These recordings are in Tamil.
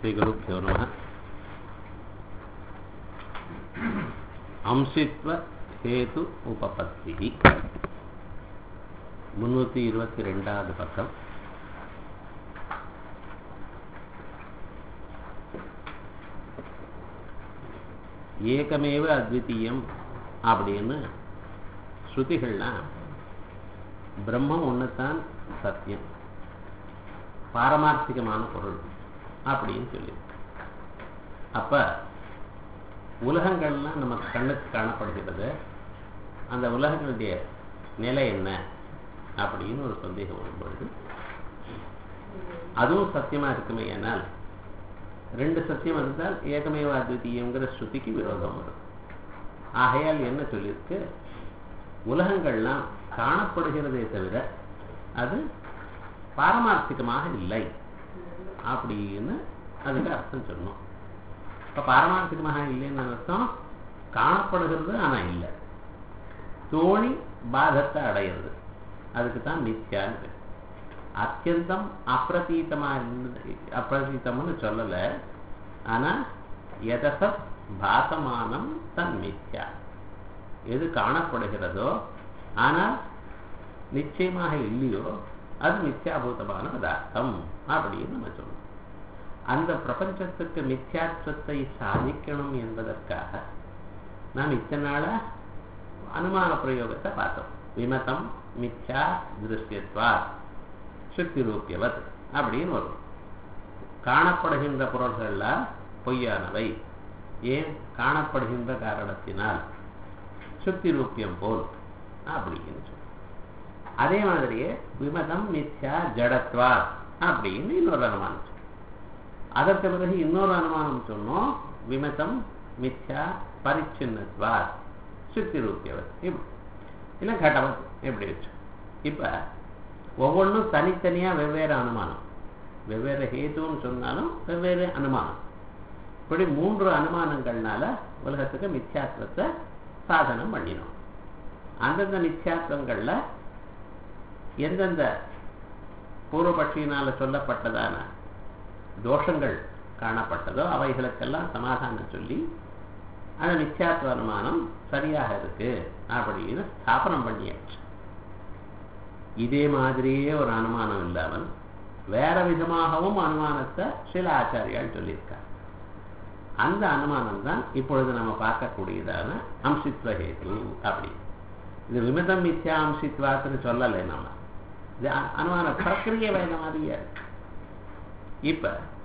श्रीगुरुभ्यो नमः अंशित्व हेतु उपपत्तिः முன்னூற்றி இருபத்தி ரெண்டாவது பக்கம் ஏகமேவ அத்விதீயம் அப்படின்னு ஸ்ருதிகள்லாம் பிரம்மம் ஒன்றுத்தான் சத்தியம் பாரமார்த்திகமான பொருள் அப்படின்னு சொல்லி அப்ப உலகங்கள்லாம் நம்ம கண்ணுக்கு காணப்படுகிறது அந்த உலகங்களுடைய நிலை என்ன அப்படின்னு ஒரு சந்தேகம் வரும்பொழுது அதுவும் சத்தியமா இருக்குமே ஏனால் ரெண்டு சத்தியம் இருந்தால் ஏகமேவ அத்விதீயங்கிற ஸ்ருதிக்கு விரோதம் வரும் ஆகையால் என்ன சொல்லியிருக்கு உலகங்கள்லாம் காணப்படுகிறதே தவிர அது பாரமார்த்திகமாக இல்லை அப்படின்னு அதுக்கு அர்த்தம் சொன்னோம் இப்போ பாரமார்த்திகமாக இல்லைன்னு அர்த்தம் காணப்படுகிறது ஆனால் இல்லை தோணி பாதத்தை அடையிறது அதுக்கு தான் மித்யான்னு அத்தியந்தம் அப்பிரதீத்தமா அப்பிரதீத்தம்னு சொல்லலை ஆனால் எதசத் பாசமானம் தன் மித்யா எது காணப்படுகிறதோ ஆனால் நிச்சயமாக இல்லையோ அது மித்யாபூதமான பதார்த்தம் அப்படின்னு நம்ம சொல்லணும் அந்த பிரபஞ்சத்துக்கு மித்யாத்வத்தை சாதிக்கணும் என்பதற்காக நாம் இத்தனை நாள அனுமான பிரயோகத்தை பார்த்தோம் விமதம் மித்யா திருஷ்யத்வா சுத்தி ரூபியவத் அப்படின்னு வரும் காணப்படுகின்ற பொருள்கள்லாம் பொய்யானவை ஏன் காணப்படுகின்ற காரணத்தினால் சுத்தி ரூபியம் போல் அப்படின்னு சொல்லும் அதே மாதிரியே விமதம் மித்யா ஜடத்வா அப்படின்னு இன்னொரு அனுமானம் அதற்கு பிறகு இன்னொரு அனுமானம் சொன்னோம் விமதம் மித்யா பரிச்சின்னத்வா சுத்தி ரூபியவத் இப்படி இல்லை கடவத் எப்படி வச்சு இப்போ ஒவ்வொன்றும் தனித்தனியாக வெவ்வேறு அனுமானம் வெவ்வேறு ஹேத்துன்னு சொன்னாலும் வெவ்வேறு அனுமானம் இப்படி மூன்று அனுமானங்கள்னால உலகத்துக்கு மித்யாத்வத்தை சாதனம் பண்ணினோம் அந்தந்த மித்யாத்வங்களில் எந்தெந்த பூர்வபட்சியினால் சொல்லப்பட்டதான தோஷங்கள் காணப்பட்டதோ அவைகளுக்கெல்லாம் சமாதானம் சொல்லி அந்த மித்யாத்வ அனுமானம் சரியாக இருக்கு அப்படின்னு ஸ்தாபனம் பண்ணியாச்சு இதே மாதிரியே ஒரு அனுமானம் இல்லாமல் வேற விதமாகவும் அனுமானத்தை சில ஆச்சாரியால் சொல்லியிருக்கார் அந்த அனுமானம் தான் இப்பொழுது நம்ம பார்க்கக்கூடியதான அம்சித்வ ஹேது அப்படி இது விமிதம் மித்யா அம்சித்வாத்துன்னு சொல்லலை நம்ம இது அனுமான பிரக்கிரிய வேத மாதிரியா இருக்கு இப்ப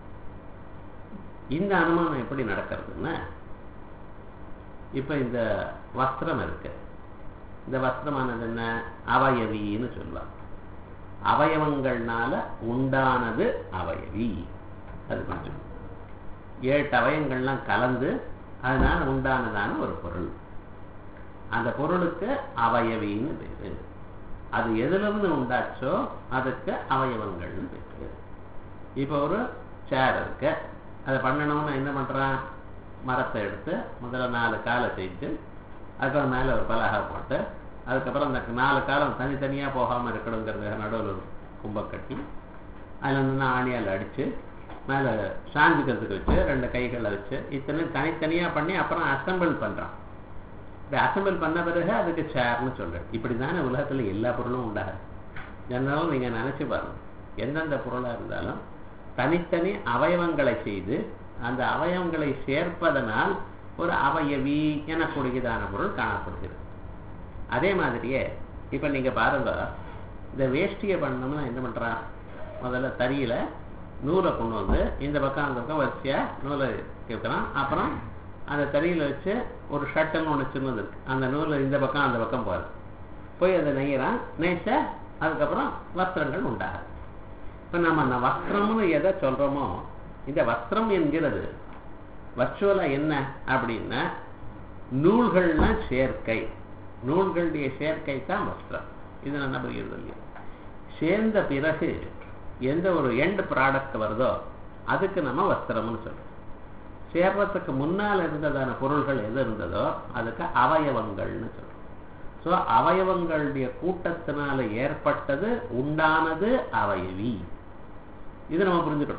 இந்த அனுமானம் எப்படி நடக்கிறதுன்னா இப்ப இந்த வஸ்திரம் இருக்கு இந்த வஸ்திரமானது என்ன அவயவின்னு சொல்லுவாங்க அவயவங்கள்னால உண்டானது அவயவி அது கொஞ்சம் ஏழு அவயங்கள்லாம் கலந்து அதனால உண்டானதான ஒரு பொருள் அந்த பொருளுக்கு அவயவின்னு பேரு அது எதிலிருந்து உண்டாச்சோ அதுக்கு அவயவங்கள்னு பேரு இப்போ ஒரு சேர் இருக்கு அதை பண்ணணும்னு என்ன பண்றான் மரத்தை எடுத்து முதல்ல நாலு காலை செஞ்சு அதுக்கப்புறம் மேலே ஒரு பலகா போட்டு அதுக்கப்புறம் அந்த நாலு காலம் தனித்தனியாக போகாமல் இருக்கணுங்கிறத நடுவில் ஒரு கும்பை கட்டி அதில் வந்து ஆணியால் அடித்து மேலே சாஞ்சுக்கிறதுக்கு வச்சு ரெண்டு கைகளை வச்சு இத்தனை தனித்தனியாக பண்ணி அப்புறம் அசம்பிள் பண்ணுறான் இப்படி அசம்பிள் பண்ண பிறகு அதுக்கு சேர்னு சொல்கிறேன் இப்படி தானே உலகத்தில் எல்லா பொருளும் உண்டாகுது ஜெனரலும் நீங்கள் நினச்சி பாருங்கள் எந்தெந்த பொருளாக இருந்தாலும் தனித்தனி அவயவங்களை செய்து அந்த அவயவங்களை சேர்ப்பதனால் ஒரு அவயவி எனக்கூடியதான பொருள் காணப்படுகிறது அதே மாதிரியே இப்போ நீங்கள் பாருங்க இந்த வேஷ்டியை பண்ணோம்னா என்ன பண்ணுறான் முதல்ல தறியில் நூலை கொண்டு வந்து இந்த பக்கம் அந்த பக்கம் வரிசையாக நூலை கேட்குறான் அப்புறம் அந்த தறியில் வச்சு ஒரு ஷர்ட்டுன்னு ஒன்று சின்னது இருக்கு அந்த நூலை இந்த பக்கம் அந்த பக்கம் போகுது போய் அதை நெய்கிறான் நெய்ச்ச அதுக்கப்புறம் வஸ்திரங்கள் உண்டாகுது இப்போ நம்ம வஸ்திரம்னு எதை சொல்கிறோமோ இந்த வஸ்திரம் என்கிறது வர்ச்சுவலாக என்ன அப்படின்னா நூல்கள்னா சேர்க்கை நூல்களுடைய சேர்க்கை தான் வஸ்திரம் இது நல்லா புரிகிறது இல்லையா சேர்ந்த பிறகு எந்த ஒரு எண்ட் ப்ராடக்ட் வருதோ அதுக்கு நம்ம வஸ்திரம்னு சொல்றோம் சேர்றதுக்கு முன்னால் இருந்ததான பொருள்கள் எது இருந்ததோ அதுக்கு அவயவங்கள்னு சொல்றோம் ஸோ அவயவங்களுடைய கூட்டத்தினால ஏற்பட்டது உண்டானது அவயவி இது நம்ம புரிஞ்சுக்கணும்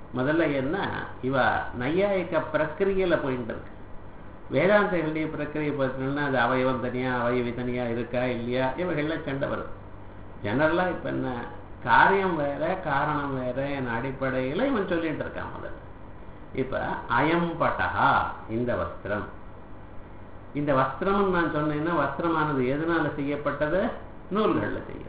முதல்ல என்ன இவ நையாயிக்க பிரக்கிரியில போயிட்டு இருக்கு வேதாந்தங்களுடைய பிரக்கிரியை பார்த்தீங்கன்னா அது அவயவம் தனியா அவயவி தனியா இருக்கா இல்லையா இவைகள்ல சண்டை வரும் ஜெனரலா இப்ப என்ன காரியம் வேற காரணம் வேற என் அடிப்படையில இவன் சொல்லிட்டு இருக்கான் முதல்ல இப்ப அயம் பட்டகா இந்த வஸ்திரம் இந்த வஸ்திரம் நான் சொன்னேன்னா வஸ்திரமானது எதனால செய்யப்பட்டது நூல்கள்ல செய்யப்பட்டது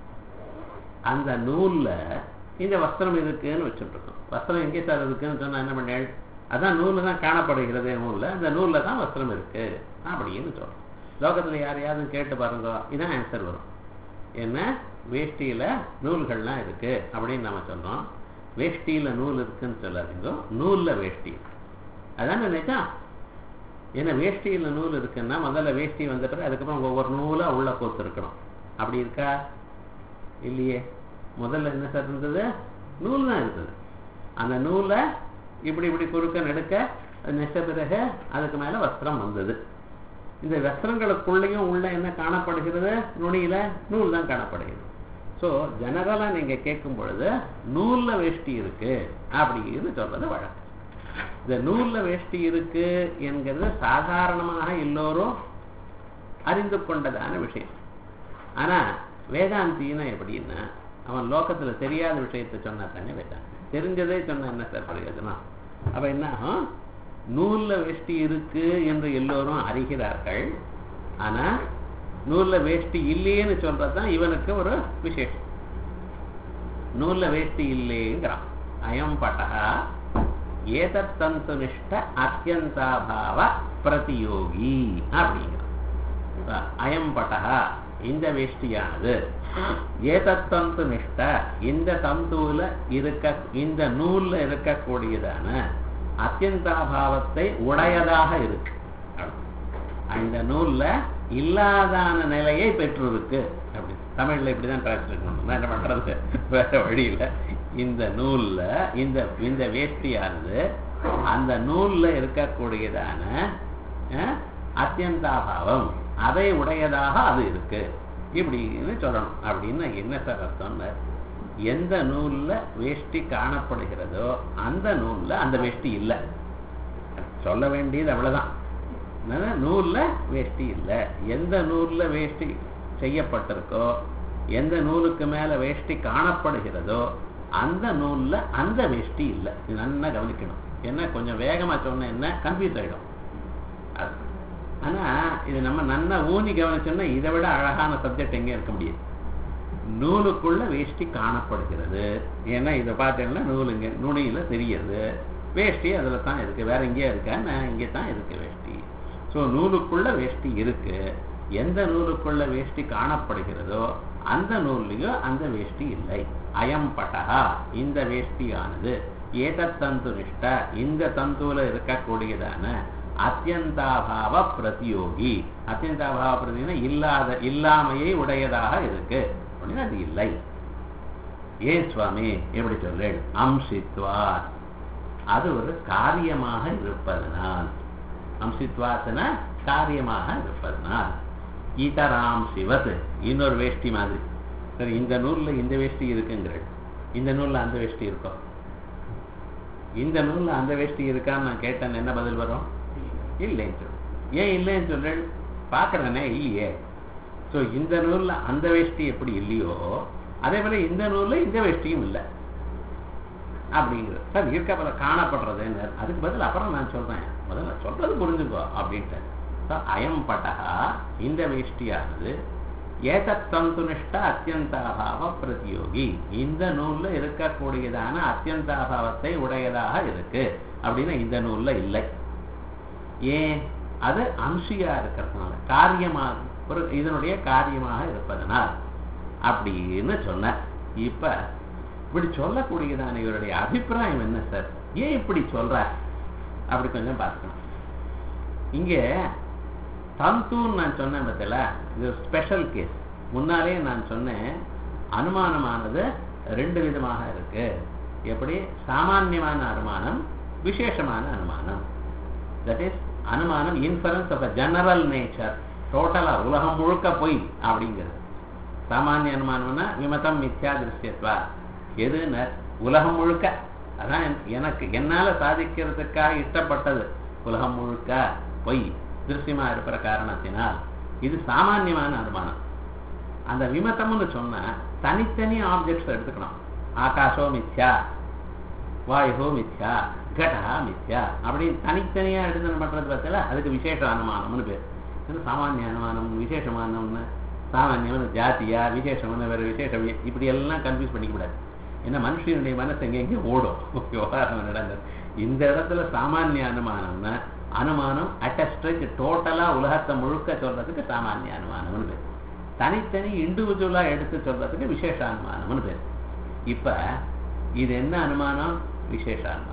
அந்த நூல்ல இந்த வஸ்திரம் இருக்குன்னு வச்சுட்டு இருக்கோம் வஸ்திரம் எங்கே சார் இருக்குன்னு சொன்னா என்ன பண்ணேள் அதான் நூல்ல தான் காணப்படுகிறது நூல்ல அந்த நூல்ல தான் வஸ்திரம் இருக்கு அப்படின்னு சொல்றோம் லோகத்துல யாரையாவது கேட்டு பாருங்க இதான் ஆன்சர் வரும் என்ன வேஷ்டியில நூல்கள்லாம் இருக்கு அப்படின்னு நம்ம சொல்றோம் வேஷ்டியில நூல் இருக்குன்னு சொல்லாதீங்க நூல்ல வேஷ்டி அதான் நினைச்சா ஏன்னா வேஷ்டியில நூல் இருக்குன்னா முதல்ல வேஷ்டி வந்துட்டு அதுக்கப்புறம் ஒவ்வொரு நூலா உள்ள கோத்து இருக்கணும் அப்படி இருக்கா இல்லையே முதல்ல என்ன சார் இருந்தது நூல் தான் இருந்தது அந்த நூலை இப்படி இப்படி குறுக்க நெடுக்க அது நெச்ச பிறகு அதுக்கு மேல வஸ்திரம் வந்தது இந்த வஸ்திரங்களுக்குள்ளேயும் உள்ள என்ன காணப்படுகிறது நுனியில நூல் தான் காணப்படுகிறது ஸோ ஜெனரலாக நீங்க கேட்கும் பொழுது நூல்ல வேஷ்டி இருக்கு அப்படின்னு சொல்றது வழக்கம் இந்த நூல்ல வேஷ்டி இருக்கு என்கிறது சாதாரணமாக எல்லோரும் அறிந்து கொண்டதான விஷயம் ஆனா வேதாந்தினா எப்படின்னா அவன் லோகத்துல தெரியாத விஷயத்தை சொன்னா தானே வேதாந்தி தெரிஞ்சதே சொன்னா என்ன சார் பிரயோஜனம் அப்ப என்ன ஆகும்? நூல்ல வேஷ்டி இருக்கு என்று எல்லோரும் அறிகிறார்கள் ஆனா நூல்ல வேஷ்டி இல்லையேன்னு சொல்றதுதான் இவனுக்கு ஒரு விசேஷம் நூல்ல வேஷ்டி இல்லைங்கிறான் அயம் பட்டா ஏதத் தந்துனிஷ்ட அத்தியந்தாபாவ பிரதியோகி அப்படிங்கிறான் இப்ப அயம் பட்டா இந்த வேஷ்டியானது ஏதத் தந்து நிஷ்ட இந்த தந்துல இருக்க இந்த நூல்ல இருக்கக்கூடியதான அத்தியந்தாபாவத்தை உடையதாக இருக்கு அந்த நூல்ல இல்லாதான நிலையை பெற்றிருக்கு அப்படி தமிழ்ல இப்படிதான் டிரான்ஸ்லேட் பண்ணணும் என்ன பண்றது வேற வழி இல்ல இந்த நூல்ல இந்த இந்த வேஷ்டியானது அந்த நூல்ல இருக்கக்கூடியதான அஹ், அத்தியந்தாபாவம் அதை உடையதாக அது இருக்கு இப்படின்னு சொல்லணும் அப்படின்னா என்ன சார் அர்த்தம்னா எந்த நூல்ல வேஷ்டி காணப்படுகிறதோ அந்த நூல்ல அந்த வேஷ்டி இல்லை சொல்ல வேண்டியது அவ்வளவுதான் என்னன்னா, நூல்ல வேஷ்டி இல்லை எந்த நூல்ல வேஷ்டி செய்யப்பட்டிருக்கோ எந்த நூலுக்கு மேல வேஷ்டி காணப்படுகிறதோ அந்த நூல்ல அந்த வேஷ்டி இல்லை இது நல்லா கவனிக்கணும் என்ன கொஞ்சம் வேகமா சொன்ன என்ன கன்ஃபியூஸ் ஆயிடும் அது. ஆனா இது நம்ம நல்லா ஊனி கவனிச்சோம்னா இதை விட அழகான சப்ஜெக்ட் எங்கே இருக்க முடியாது நூலுக்குள்ள வேஷ்டி காணப்படுகிறது ஏன்னா இதை பார்த்தீங்கன்னா நூலுங்க நுனியில தெரியுது வேஷ்டி அதுல தான் இருக்கு வேற எங்கேயா இருக்கா நான் இங்கே தான் இருக்கு வேஷ்டி ஸோ நூலுக்குள்ள வேஷ்டி இருக்கு எந்த நூலுக்குள்ள வேஷ்டி காணப்படுகிறதோ அந்த நூல்லையும் அந்த வேஷ்டி இல்லை அயம் பட்டகா இந்த வேஷ்டியானது ஏதத் தந்து நிஷ்ட இந்த தந்துல இருக்கக்கூடியதான அத்தியந்தாபாவ பிரதியோகி அத்தியந்தாபாவ பிரதியோகி இல்லாத இல்லாமையை உடையதாக இருக்கு அப்படின்னா அது இல்லை ஏன் சுவாமி எப்படி சொல்லேன் அம்சித்வா அது ஒரு காரியமாக இருப்பதனால் அம்சித்வாசன காரியமாக இருப்பதனால் ஈதராம் சிவத் இன்னொரு வேஷ்டி மாதிரி சரி இந்த நூல்ல இந்த வேஷ்டி இருக்குங்கிறேன் இந்த நூல்ல அந்த வேஷ்டி இருக்கும் இந்த நூல்ல அந்த வேஷ்டி இருக்கான்னு நான் கேட்டேன் என்ன பதில் வரும் இல்லைன்னு சொல்லு ஏன் இல்லைன்னு சொல்றேன் பார்க்கறேனே இல்லையே ஸோ இந்த நூல்ல அந்த வேஷ்டி எப்படி இல்லையோ அதே போல இந்த நூல்ல இந்த வேஷ்டியும் இல்லை அப்படிங்கிறது சார் இருக்க போல காணப்படுறதுன்னு அதுக்கு பதில் அப்புறம் நான் சொல்றேன் முதல்ல சொல்றது புரிஞ்சுக்கோ அப்படின்ட்டு So, அயம் பட்டகா இந்த வேஷ்டியானது ஏதத்தந்துனிஷ்ட அத்தியந்தாபாவ பிரதியோகி இந்த நூல்ல இருக்கக்கூடியதான அத்தியந்தாபாவத்தை உடையதாக இருக்கு அப்படின்னா இந்த நூல்ல இல்லை ஏன் அது அம்சியா இருக்கிறதுனால காரியமாக ஒரு இதனுடைய காரியமாக இருப்பதனால் அப்படின்னு சொன்ன இப்ப இப்படி சொல்லக்கூடியதான இவருடைய அபிப்பிராயம் என்ன சார் ஏன் இப்படி சொல்ற அப்படி கொஞ்சம் பார்க்கணும் இங்க தந்துன்னு நான் சொன்னேன் பார்த்தல இது ஸ்பெஷல் கேஸ் முன்னாலே நான் சொன்னேன் அனுமானமானது ரெண்டு விதமாக இருக்கு எப்படி சாமான்யமான அனுமானம் விசேஷமான அனுமானம் தட் இஸ் அனுமானம் inference of a general nature டோட்டலா உலகம் முழுக்க பொய் அப்படிங்கிறது சாமானிய அனுமானம்னா விமதம் மித்யா திருஷ்யத்வா எதுன்னு உலகம் முழுக்க அதான் எனக்கு என்னால சாதிக்கிறதுக்காக இஷ்டப்பட்டது உலகம் முழுக்க பொய் திருஷ்யமா இருக்கிற காரணத்தினால் இது சாமானியமான அனுமானம் அந்த விமத்தம்னு சொன்னா தனித்தனி ஆப்ஜெக்ட்ஸ் எடுத்துக்கணும் ஆகாஷோ மித்யா வாயுகோ மித்யா கடா மித்யா அப்படின்னு தனித்தனியா எடுத்து பண்றது பார்த்தல அதுக்கு விசேஷ அனுமானம்னு பேர் இது சாமானிய அனுமானம் விசேஷமானம்னு சாமானியமான ஜாத்தியா விசேஷமான வேற விசேஷம் இப்படி எல்லாம் கன்ஃபியூஸ் பண்ணிக்க கூடாது ஏன்னா மனுஷனுடைய மனசு எங்க எங்கே ஓடும் விவகாரம் நடந்தது இந்த இடத்துல சாமானிய அனுமானம்னா அனுமானம் அட்டஸ்ட்ரெச் டோட்டலா உலகத்தை முழுக்க சொல்றதுக்கு சாமானிய அனுமானம்னு பேர் தனித்தனி இண்டிவிஜுவலா எடுத்து சொல்றதுக்கு விசேஷ அனுமானம்னு பேர் இப்ப இது என்ன அனுமானம் விசேஷ அனுமானம்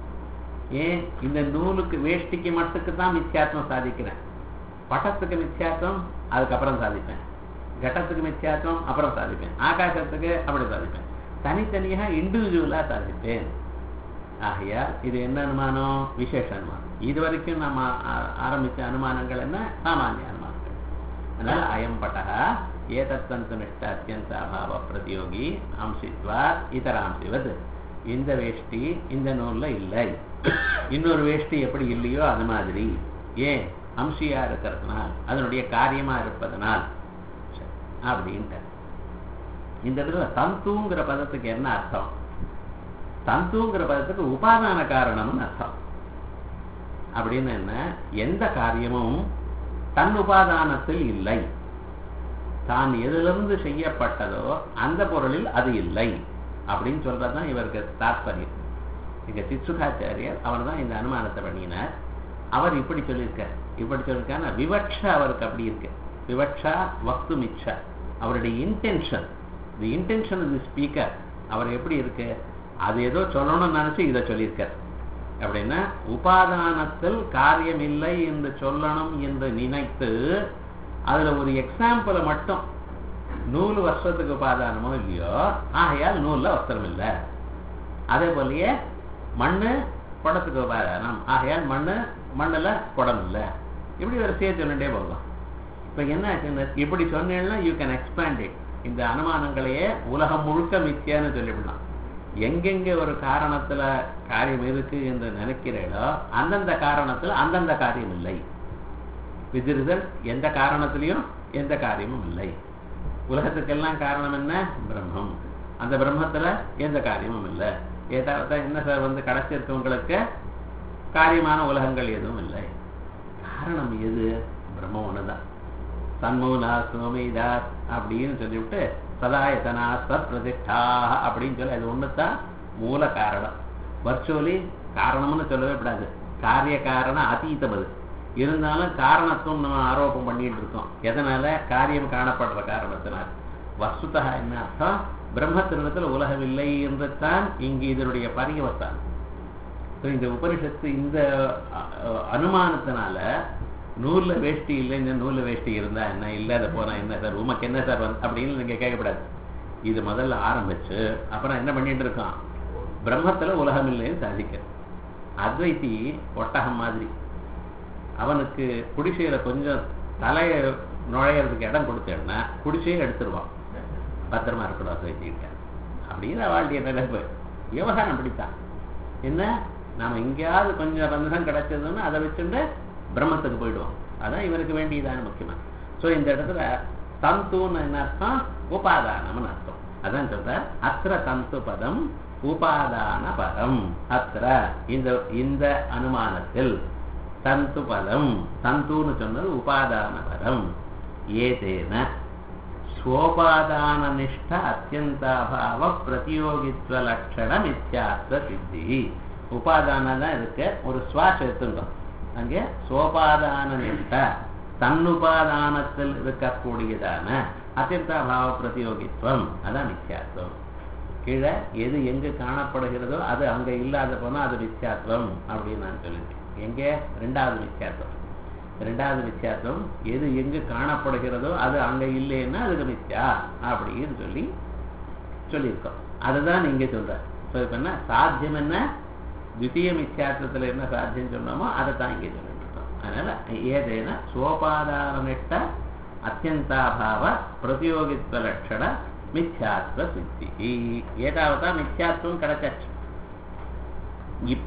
ஏன் இந்த நூலுக்கு வேஷ்டிக்கு மட்டுக்கு தான் மித்யாத்வம் சாதிக்கிறேன் பட்டத்துக்கு மித்யாத்வம் அதுக்கப்புறம் சாதிப்பேன் கட்டத்துக்கு மித்யாத்வம் அப்புறம் சாதிப்பேன் ஆகாசத்துக்கு அப்படி சாதிப்பேன் தனித்தனியாக இண்டிவிஜுவலா சாதிப்பேன் ஆகையால் இது என்ன அனுமானம் விசேஷ அனுமானம் இது வரைக்கும் நம்ம ஆ- ஆரம்பிச்ச அனுமானங்கள் என்ன சாமானிய அனுமானங்கள் அதனால அயம் பட்டா ஏதத்தந்து நிஷ்ட அத்தியந்த அபாவ பிரதியோகி அம்சித்வா இதராம்சிவது இந்த வேஷ்டி இந்த நூல்ல இல்லை இன்னொரு வேஷ்டி எப்படி இல்லையோ அது மாதிரி ஏன் அம்சியா இருக்கிறதுனால் அதனுடைய காரியமா இருப்பதனால் சரி, அப்படின்ட்டு இந்த இடத்துல தந்துங்கிற பதத்துக்கு என்ன அர்த்தம் தந்துங்கிற பதத்துக்கு உபாதான காரணம்னு அர்த்தம் அப்படின்னு என்ன எந்த காரியமும் தன் உபாதானத்தில் இல்லை தான் எதிலிருந்து செய்யப்பட்டதோ அந்த பொருளில் அது இல்லை அப்படின்னு சொல்றதுதான் இவருக்கு தாத்பரியம் இங்க சித்சுகாச்சாரியர் அவர் தான் இந்த அனுமானத்தை பண்ணினார் அவர் இப்படி சொல்லியிருக்கார் இப்படி சொல்லியிருக்காருன்னா விவக்ஷா அவருக்கு அப்படி இருக்கு விவக்ஷா வக்து மிச்சா அவருடைய intention the intention the speaker அவர் எப்படி இருக்கு அது ஏதோ சொல்லணும்னு நினைச்சு இதை சொல்லியிருக்கார் அப்படின்னா உபாதானத்தில் காரியம் இல்லை என்று சொல்லணும் என்று நினைத்து அதுல ஒரு எக்ஸாம்பிளை மட்டும் நூல் வருஷத்துக்கு உபாதானமோ இல்லையோ ஆகையால் நூல்ல வஸ்திரம் இல்லை அதே போலயே மண்ணு குடத்துக்கு உபாதானம் ஆகையால் மண்ணு மண்ணுல குடம் இல்லை இப்படி ஒரு சேர்த்து சொல்லிட்டே போகலாம் இப்ப என்ன ஆச்சுன்னா இப்படி சொன்னேன்னா யூ கேன் எக்ஸ்பேண்ட் இட் இந்த அனுமானங்களையே உலகம் முழுக்க மித்தியான்னு சொல்லிவிடலாம் எங்கெங்க ஒரு காரணத்துல காரியம் இருக்கு என்று நினைக்கிறீர்களோ அந்தந்த காரணத்துல அந்தந்த காரியம் இல்லை வித் ரிசல்ட் எந்த காரணத்திலையும் எந்த காரியமும் இல்லை உலகத்துக்கெல்லாம் காரணம் என்ன பிரம்மம் அந்த பிரம்மத்துல எந்த காரியமும் இல்லை ஏதாவது என்ன சார் வந்து கிடைச்சிருக்கவங்களுக்கு காரியமான உலகங்கள் எதுவும் இல்லை காரணம் எது பிரம்மம் ஒண்ணுதான் சண்முகனா சோமிதாஸ் அப்படின்னு சொல்லிவிட்டு சதாயத்தனா சத் பிரதிஷ்டா அப்படின்னு சொல்லி அது ஒண்ணுதான் மூல காரணம் வர்ச்சுவலி காரணம்னு சொல்லவே கூடாது காரிய காரண அதீத பதில் இருந்தாலும் காரணத்துவம் நம்ம ஆரோப்பம் பண்ணிட்டு இருக்கோம் எதனால காரியம் காணப்படுற காரணத்தினால் வஸ்துதா என்ன அர்த்தம் பிரம்மத்தினிடத்தில் உலகமில்லை என்று தான் இங்கு இதனுடைய பரியவத்தான் So, இந்த உபனிஷத்து இந்த அ- அ- அனுமானத்தினால நூல்ல வேஷ்டி இல்லை இந்த நூல்ல வேஷ்டி இருந்தா என்ன இல்லாத போனா என்ன சார் உமக்கு என்ன சார் வந்து அப்படின்னு நீங்க கேட்கக்கூடாது இது முதல்ல ஆரம்பிச்சு அப்புறம் என்ன பண்ணிட்டு இருக்கான் பிரம்மத்துல உலகம் இல்லைன்னு சாதிக்கிறது அத்வைத்தி ஒட்டகம் மாதிரி அவனுக்கு குடிசையில கொஞ்சம் தலையை நுழையிறதுக்கு இடம் கொடுத்தேன்னா குடிசையை எடுத்துருவான் பத்திரமா இருக்கணும் அத்வைத்திக்கிட்ட அப்படின்னு வாழ்க்கை நினைப்பு விவகாரம் பிடித்தான் என்ன நாம எங்கேயாவது கொஞ்சம் பந்தம் கிடைச்சதுன்னா அதை வச்சுட்டு பிரம்மத்துக்கு போயிடுவோம் அதான் இவருக்கு வேண்டியதான முக்கியமா சோ இந்த இடத்துல தந்துன்னு என்ன அர்த்தம் உபாதானம்னு அர்த்தம் அதான் சொல்ற அத்திர தந்து பதம் உபாதான பதம் அத்திர இந்த இந்த அனுமானத்தில் தந்து பதம் தந்துன்னு சொன்னது உபாதான பதம் ஏதேன ஸ்வோபாதான நிஷ்ட அத்தியந்தாபாவ பிரதியோகித்வ லட்சண மித்யாத்வ சித்தி உபாதானம் தான் இருக்கு ஒரு ஸ்வா சேர்த்துங்க அங்கே சோபாதான நிஷ்ட தன்னுபாதானத்தில் இருக்கக்கூடியதான அத்தியந்தாபாவ பிரதியோகித்வம் அதான் மித்யாத்வம் கீழே எது எங்கு காணப்படுகிறதோ அது அங்க இல்லாத போனா அது மித்யாத்வம் அப்படின்னு நான் சொல்லிட்டேன் எங்கே ரெண்டாவது மித்யாத்வம் ரெண்டாவது மித்யாத்வம் எது எங்கு காணப்படுகிறதோ அது அங்க இல்லைன்னா அதுக்கு மித்யா அப்படின்னு சொல்லி சொல்லியிருக்கோம் அதுதான் நீங்க சொல்ற So, இப்ப என்ன சாத்தியம் என்ன தித்திய மித்யாத்வத்துல என்ன சாத்தியம் சொன்னோமோ அதை தான் இங்கே சொல்லிட்டு இருக்கோம் அதனால ஏதேன சோபாதாரமிட்ட அத்தியந்தாபாவ பிரதியோகித்வ லட்சண மித்யாத்வ சித்தி ஏதாவதா மித்யாத்வம் கிடைச்சாச்சு இப்ப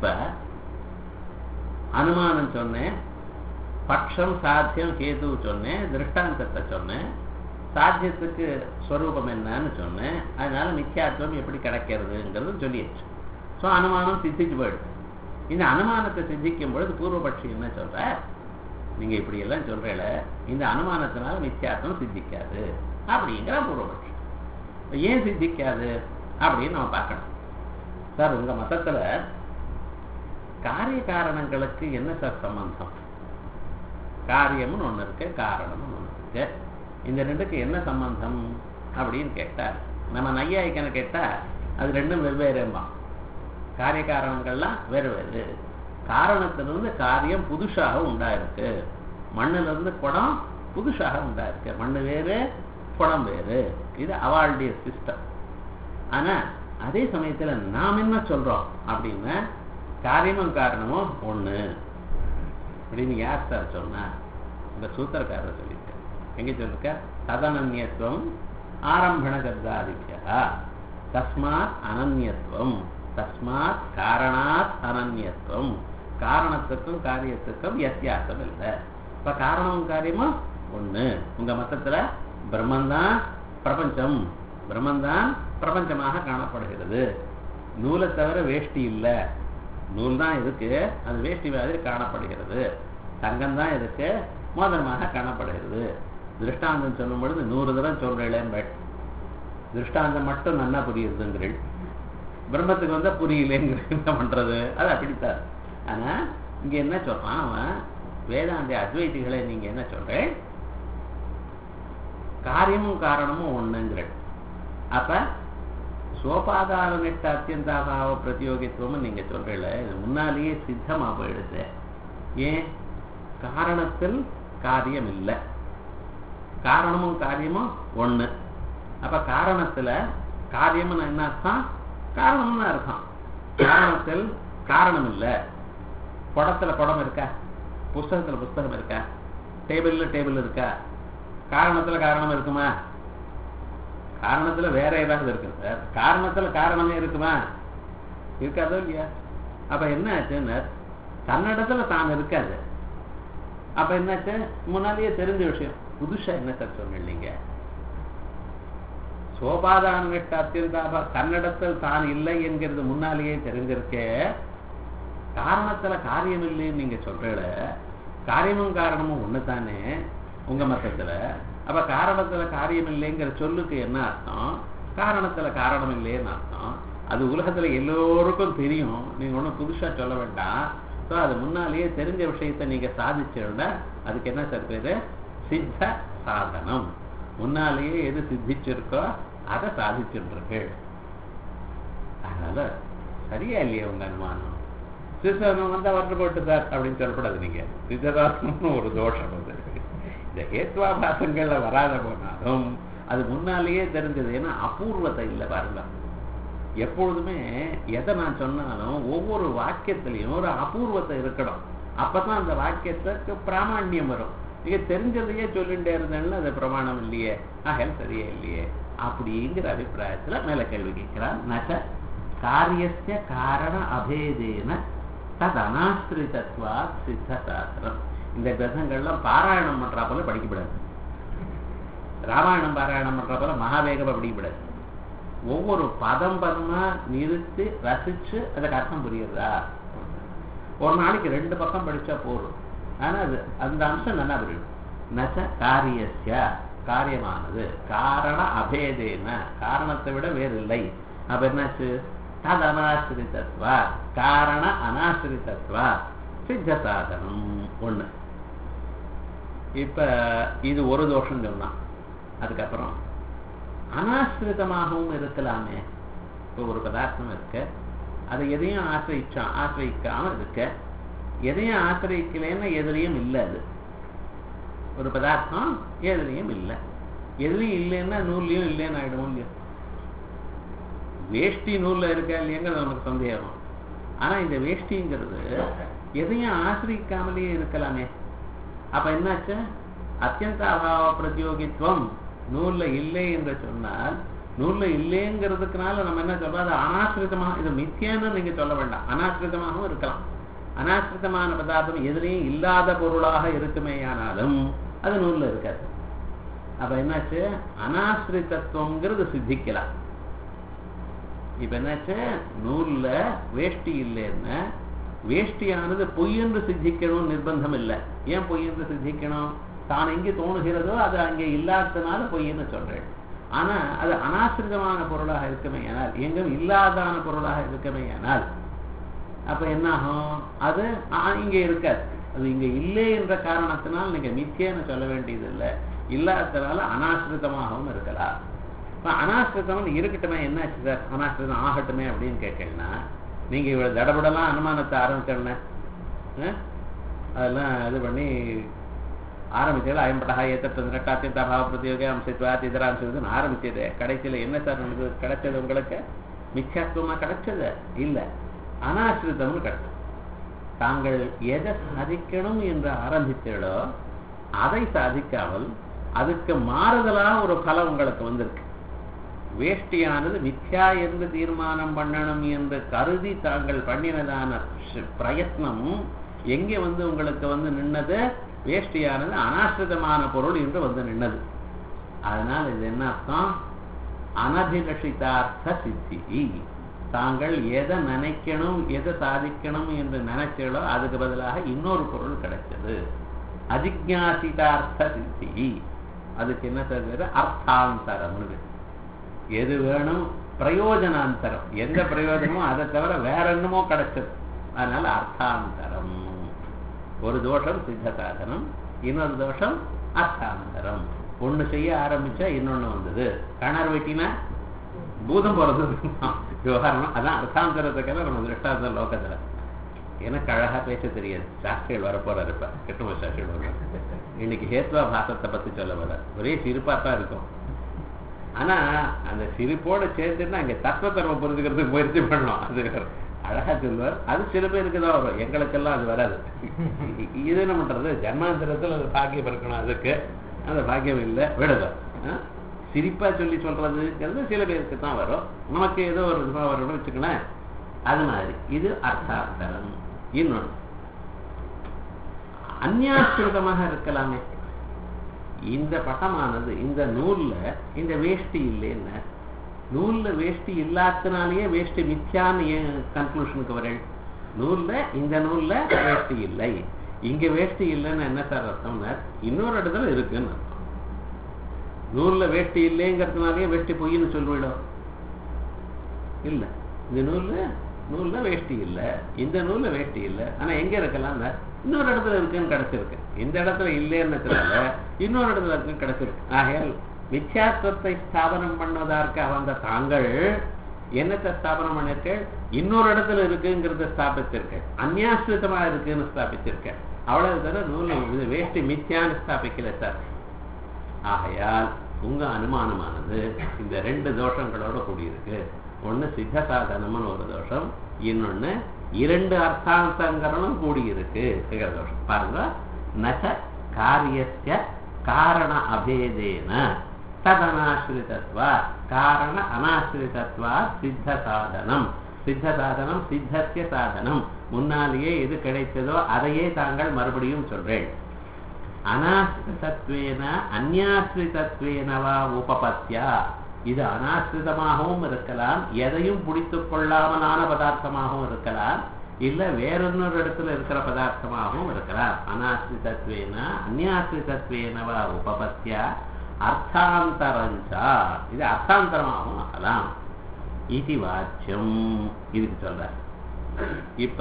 அனுமானம் சொன்னேன் பட்சம் சாத்தியம் கேது சொன்னேன் திருஷ்டாந்தத்தை சொன்னேன் சாத்தியத்துக்கு ஸ்வரூபம் என்னன்னு சொன்னேன் அதனால மித்யாத்துவம் எப்படி கிடைக்கிறதுங்கிறது சொல்லியாச்சு ஸோ அனுமானம் சித்திச்சு போயிடுது இந்த அனுமானத்தை சித்திக்கும் பொழுது பூர்வபட்சி என்ன சொல்ற நீங்க இப்படி எல்லாம் சொல்றீல இந்த அனுமானத்தினால மித்யாத்துவம் சித்திக்காது அப்படிங்கிற பூர்வபட்சி ஏன் சித்திக்காது அப்படின்னு நம்ம பார்க்கணும் சார் உங்க மதத்துல காரிய காரணங்களுக்கு என்ன சார் சம்பந்தம் காரியம்னு ஒண்ணு இருக்கு காரணம்னு ஒண்ணு இருக்கு இந்த ரெண்டுக்கு என்ன சம்பந்தம் அப்படின்னு கேட்டா நம்ம நையாயிக்கனை கேட்டா அது ரெண்டும் வெவ்வேறுமா காரிய காரணங்கள்லாம் வேறு வேறு காரணத்திலிருந்து காரியம் புதுசாக உண்டாயிருக்கு மண்ணுல இருந்து குடம் புதுசாக உண்டாயிருக்கு மண்ணு வேறு குடம் வேறு இது அவளுடைய சிஸ்டம் ஆனா அதே சமயத்துல நாம் என்ன சொல்றோம் அப்படின்னா காரியமும் காரணமும் ஒண்ணு அப்படின்னு யார் சார் சொன்னா இந்த சூத்திரக்காரர் சொல்லியிருக்க எங்க சொல்லிருக்க ததனன்யத்துவம் ஆரம்பண கர்த்தாதித்யா தஸ்மாத் அனன்யத்துவம் தஸ்மாத் காரணாத் அனன்யத்துவம் காரணத்துக்கும் காரியத்துக்கும் வித்தியாசம் இல்லை இப்ப காரணமும் காரியமும் ஒண்ணு உங்க மத்தத்துல பிரம்மந்தான் பிரபஞ்சம் பிரம்மந்தான் பிரபஞ்சமாக காணப்படுகிறது நூலை தவிர வேஷ்டி இல்லை நூல் தான் இருக்கு அது வேஷ்டி மாதிரி காணப்படுகிறது தங்கம் தான் இருக்கு மோதிரமாக காணப்படுகிறது திருஷ்டாந்தம் சொல்லும் பொழுது நூறு தரம் சொல்றேன் பட் திருஷ்டாந்தம் மட்டும் நல்லா புரியுதுங்கிறீள் பிரம்மத்துக்கு வந்தா புரியலேங்கிற என்ன பண்றது அது அப்படித்தான் ஆனா இங்க என்ன சொல்றான் அவன் வேதாந்தி அத்வைதிகளை நீங்க என்ன சொல்றேன் காரியமும் காரணமும் ஒண்ணுங்கிற அப்ப சோபாதார நெட்ட அத்தியந்தாபாவ பிரதியோகித்துவம் நீங்க சொல்றீங்கள இது முன்னாலேயே சித்தமா போயிடுது ஏன் காரணத்தில் காரியம் இல்லை காரணமும் காரியமும் ஒண்ணு அப்ப காரணத்துல காரியம்னு என்ன அர்த்தம் காரணம்னு அர்த்தம் காரணத்தில் காரணம் இல்லை குடத்துல குடம் இருக்கா புஸ்தகத்துல புஸ்தகம் இருக்கா டேபிள்ல டேபிள் இருக்கா காரணத்துல காரணம் இருக்குமா காரணத்துல வேற ஏதாவது இருக்கு சார் காரணத்துல காரணமே இருக்குமா இருக்காதோ இல்லையா அப்ப என்ன ஆச்சுன்னு தன்னிடத்துல தான் இருக்காது அப்ப என்னாச்சு முன்னாலேயே தெரிஞ்ச விஷயம் புதுசா என்ன சார் சொன்னீங்க சோபாதான விட்ட அத்தியந்தாப தன்னிடத்தில் தான் இல்லை என்கிறது முன்னாலேயே தெரிஞ்சிருக்க காரணத்துல காரியம் இல்லைன்னு நீங்க சொல்றீல காரியமும் காரணமும் ஒண்ணுதானே உங்க மத்தத்துல அப்ப காரணத்துல காரியம் இல்லைங்கிற சொல்லுக்கு என்ன அர்த்தம் காரணத்துல காரணம் இல்லைன்னு அர்த்தம் அது உலகத்துல எல்லோருக்கும் தெரியும் நீங்க ஒண்ணும் புதுசா சொல்ல வேண்டாம் ஸோ அது முன்னாலேயே தெரிஞ்ச விஷயத்தை நீங்க சாதிச்சிருந்தா அதுக்கு என்ன சார் பேரு சித்த சாதனம் முன்னாலேயே எது சித்திச்சிருக்கோ அதை சாதிச்சுருக்கீள் அதனால சரியா இல்லையா உங்க அனுமானம் சித்தனம் வந்தா வரப்பட்டு சார் அப்படின்னு சொல்லப்படாது நீங்க சித்ததாசனம்னு ஒரு தோஷம் அது இந்த ஹேத்வாபாசங்கள்ல வராத போனாலும் அது முன்னாலேயே தெரிஞ்சது ஏன்னா அபூர்வத்தை இல்லை பாருங்க எப்பொழுதுமே எதை நான் சொன்னாலும் ஒவ்வொரு வாக்கியத்திலையும் ஒரு அபூர்வத்தை இருக்கணும் அப்பதான் அந்த வாக்கியத்துக்கு பிராமாண்யம் வரும் நீங்க தெரிஞ்சதையே சொல்லிட்டே இருந்தேன்னு அது பிரமாணம் இல்லையே ஆகல் சரியே இல்லையே அப்படிங்கிற அபிப்பிராயத்துல மேல கேள்வி கேட்கிறார் நக காரியஸ்ய காரண அபேதேன தது அனாஸ்திரிதத்வா சித்த சாஸ்திரம் இந்த கிரகங்கள்லாம் பாராயணம் பண்றா போல படிக்கப்படாது ராமாயணம் பாராயணம் பண்ற போல மகாவேகமா படிக்கப்படாது ஒவ்வொரு பதம் பதமா நிறுத்தி ரசிச்சு அதுக்கு அர்த்தம் புரியுறதா ஒரு நாளைக்கு ரெண்டு பக்கம் படிச்சா போதும் ஆனா அது அந்த அம்சம் நல்லா புரியும் நச்ச காரியஸ்ய காரியமானது காரண அபேதேன காரணத்தை விட வேறு இல்லை அப்ப என்னாச்சு தது அனாசிரிதத்வா காரண அனாசிரிதத்வா சித்த சாதனம் ஒண்ணு இப்ப இது ஒரு தோஷம் சொன்னான் அதுக்கப்புறம் அனாசிரிதமாகவும் இருக்கலாமே இப்போ ஒரு பதார்த்தம் இருக்கு அதை எதையும் ஆசிரிச்சான் ஆசிரிக்காம இருக்க எதையும் ஆசிரியக்கலைன்னா எதுலையும் இல்லை அது ஒரு பதார்த்தம் எதுலையும் இல்லை எதுலையும் இல்லைன்னா நூல்லையும் இல்லைன்னு ஆயிடும் இல்லையா வேஷ்டி நூல்ல இருக்கா இல்லையாங்கிறது நமக்கு சந்தேகம் ஆனா இந்த வேஷ்டிங்கிறது எதையும் ஆசிரிக்காமலேயே இருக்கலாமே அப்ப என்னாச்சு அத்தியந்த அபாவ பிரதியோகித்துவம் நூல்ல இல்லை என்று சொன்னால் நூல்ல இல்லைங்கிறதுக்குனால நம்ம என்ன சொல்றோம் அது அனாசிரிதமா இது மித்தியான்னு நீங்க சொல்ல வேண்டாம் அனாசிரிதமாகவும் இருக்கலாம் அனாசிரிதமான பதார்த்தம் எதுலேயும் இல்லாத பொருளாக இருக்குமேயானாலும் அது நூல்ல இருக்காது அப்ப என்னாச்சு அனாசிரிதத்துவங்கிறது சித்திக்கலாம் இப்ப என்னாச்சு நூல்ல வேஷ்டி இல்லைன்னா வேஷ்டியானது பொய் என்று சித்திக்கணும் நிர்பந்தம் இல்லை ஏன் பொய் என்று சித்திக்கணும் தான் எங்கே தோணுகிறதோ அது அங்கே இல்லாததுனால பொய்ன்னு சொல்றேன் ஆனா அது அனாசிரிதமான பொருளாக இருக்குமே ஆனால் எங்கும் இல்லாதான பொருளாக இருக்குமே ஆனால் அப்ப என்ன ஆகும் அது ஆ, இங்க இருக்காது அது இங்க இல்லை என்ற காரணத்தினால் நீங்க மித்தியன்னு சொல்ல வேண்டியது இல்லை இல்லாததுனால அனாசிரிதமாகவும் இருக்கலாம் இப்ப அனாசிரிதம் இருக்கட்டுமே என்னாச்சு சார் அனாசிரிதம் ஆகட்டுமே அப்படின்னு கேட்டீங்கன்னா நீங்க இவ்வளவு தடபடலாம் அனுமானத்தை ஆரம்பிச்சோன்னே அதெல்லாம் இது பண்ணி ஆரம்பிச்சது ஐம்பட்டா ஏத்தத்து ரெட்டாத்தியத்த பாவ பிரதியோக அம்சத்வாத் இதர அம்சத்துன்னு ஆரம்பிச்சது கடைசியில என்ன சார் நமக்கு கிடைச்சது உங்களுக்கு மிச்சாத்துவமா கிடைச்சது இல்ல அனாசிரிதம்னு கிடைச்சது தாங்கள் எதை சாதிக்கணும் என்று ஆரம்பித்தீர்களோ அதை சாதிக்காமல் அதுக்கு மாறுதலா ஒரு பலம் உங்களுக்கு வந்திருக்கு வேஷ்டியானது மித்யா என்று தீர்மானம் பண்ணணும் என்று கருதி தாங்கள் பண்ணினதான ஷ்- பிரயத்னம் எங்கே வந்து உங்களுக்கு வந்து நின்னது வேஷ்டியானது அனாசிரிதமான பொருள் என்று வந்து நின்னது அதனால இது என்ன அர்த்தம் அனபிலஷிதார்த்த சித்தி தாங்கள் எதை நினைக்கணும் எதை சாதிக்கணும் என்று நினைச்சீங்களோ அதுக்கு பதிலாக இன்னொரு பொருள் கிடைச்சது அஜிக்ஞாசிதார்த்த சித்தி அதுக்கு என்ன சொல்றது அர்த்தாந்தரம்னு பேரு. எது வேணும் பிரயோஜனாந்தரம் எந்த பிரயோஜனமோ அதை தவிர வேற என்னமோ கிடைச்சது அதனால அர்த்தாந்தரம் ஒரு தோஷம் சித்த சாதனம் இன்னொரு தோஷம் அர்த்தாந்தரம் ஒண்ணு செய்ய ஆரம்பிச்சா இன்னொன்னு வந்தது கணர் வெட்டினா பூதம் போறது விவகாரம் அதான் அர்த்தாந்தரத்துக்கெல்லாம் நம்ம திருஷ்டாந்த லோகத்துல எனக்கு அழகா பேச தெரியாது சாஸ்திரிகள் வரப்போற இருப்ப கிருஷ்ண சாஸ்திரிகள் வருவார் இன்னைக்கு ஹேத்வா பாசத்தை பத்தி சொல்ல வர ஒரே சிரிப்பா தான் இருக்கும் ஆனா அந்த சிரிப்போட சேர்ந்துன்னா அங்க தத்துவத்தை நம்ம புரிஞ்சுக்கிறதுக்கு முயற்சி பண்ணணும் அது வேற. அழகா சொல்வார் அது சில பேருக்கு தான் வரும் எங்களுக்கெல்லாம் அது வராது இது என்ன பண்றது ஜன்மாந்திரத்துல அது பாக்கியம் இருக்கணும் அதுக்கு அந்த பாக்கியம் இல்லை விடுதல் சிரிப்பா சொல்லி சொல்றதுங்கிறது சில பேருக்கு தான் வரும் நமக்கு ஏதோ ஒரு இதுவா வரணும்னு வச்சுக்கோங்களேன் அது மாதிரி இது அர்த்தாந்தரம் இன்னொன்று அந்யாசிரிதமாக இருக்கலாமே இந்த பட்டமானது இந்த நூல்ல இந்த வேஷ்டி இல்லைன்னு நூல்ல வேஷ்டி இல்லாதனாலேயே வேஷ்டி மிச்சான்னு ஏன் கன்க்ளூஷனுக்கு வரேன் நூல்ல இந்த நூல்ல வேஷ்டி இல்லை இங்க வேஷ்டி இல்லைன்னு என்ன சார் அர்த்தம்னா இன்னொரு இடத்துல இருக்குன்னு அர்த்தம் நூல்ல வேஷ்டி இல்லைங்கிறதுனாலயே வேஷ்டி பொய்ன்னு சொல்லிவிடும் இல்ல இந்த நூல்ல நூல்ல வேஷ்டி இல்ல இந்த நூல்ல வேஷ்டி இல்ல ஆனா எங்க இருக்கலாம்னா இன்னொரு இடத்துல இருக்குன்னு கிடைச்சிருக்கு இந்த இடத்துல இல்லைன்னதுனால இன்னொரு இடத்துல இருக்குன்னு கிடைச்சிருக்கு ஆகையால் மித்யாத்வத்தை ஸ்தாபனம் பண்ணுவதற்காக வந்த தாங்கள் என்னத்தை ஸ்தாபனம் பண்ணிருக்க இன்னொரு இடத்துல இருக்குங்கிறத ஸ்தாபிச்சிருக்க அந்யாசிரிதமா இருக்குன்னு ஸ்தாபிச்சிருக்க அவ்வளவு தவிர நூல் இது வேஷ்டி மித்யான்னு ஸ்தாபிக்கல சார் ஆகையால் உங்க அனுமானமானது இந்த ரெண்டு தோஷங்களோட கூடியிருக்கு ஒண்ணு சித்த சாதனம்னு ஒரு தோஷம் இன்னொன்னு இரண்டு அர்த்தாந்தங்களும் கூடியிருக்கு இருக்கிற தோஷம் பாருங்க நச்ச காரியஸ்ய காரண அபேதேன ததனாசிரிதத்வா காரண அனாசிரிதத்வா சித்த சாதனம் சித்த சாதனம் சித்தசிய சாதனம் முன்னாலேயே எது கிடைத்ததோ அதையே தாங்கள் மறுபடியும் சொல்றேன் அனாசிரிதத்வேன அந்யாசிரிதத்வேனவா உபபத்தியா இது அனாசிரிதமாகவும் இருக்கலாம் எதையும் பிடித்துக் கொள்ளாமலான பதார்த்தமாகவும் இருக்கலாம் இல்ல வேறொன்னொரு இடத்துல இருக்கிற பதார்த்தமாகவும் இருக்கலாம் அனாசிரிதத்வேன அந்யாசிரிதத்வேனவா உபபத்தியா அர்த்தாந்தரஞ்சா இது அர்த்தாந்தரமாகவும் ஆகலாம் இது வாச்சியம் இதுக்கு சொல்ற இப்ப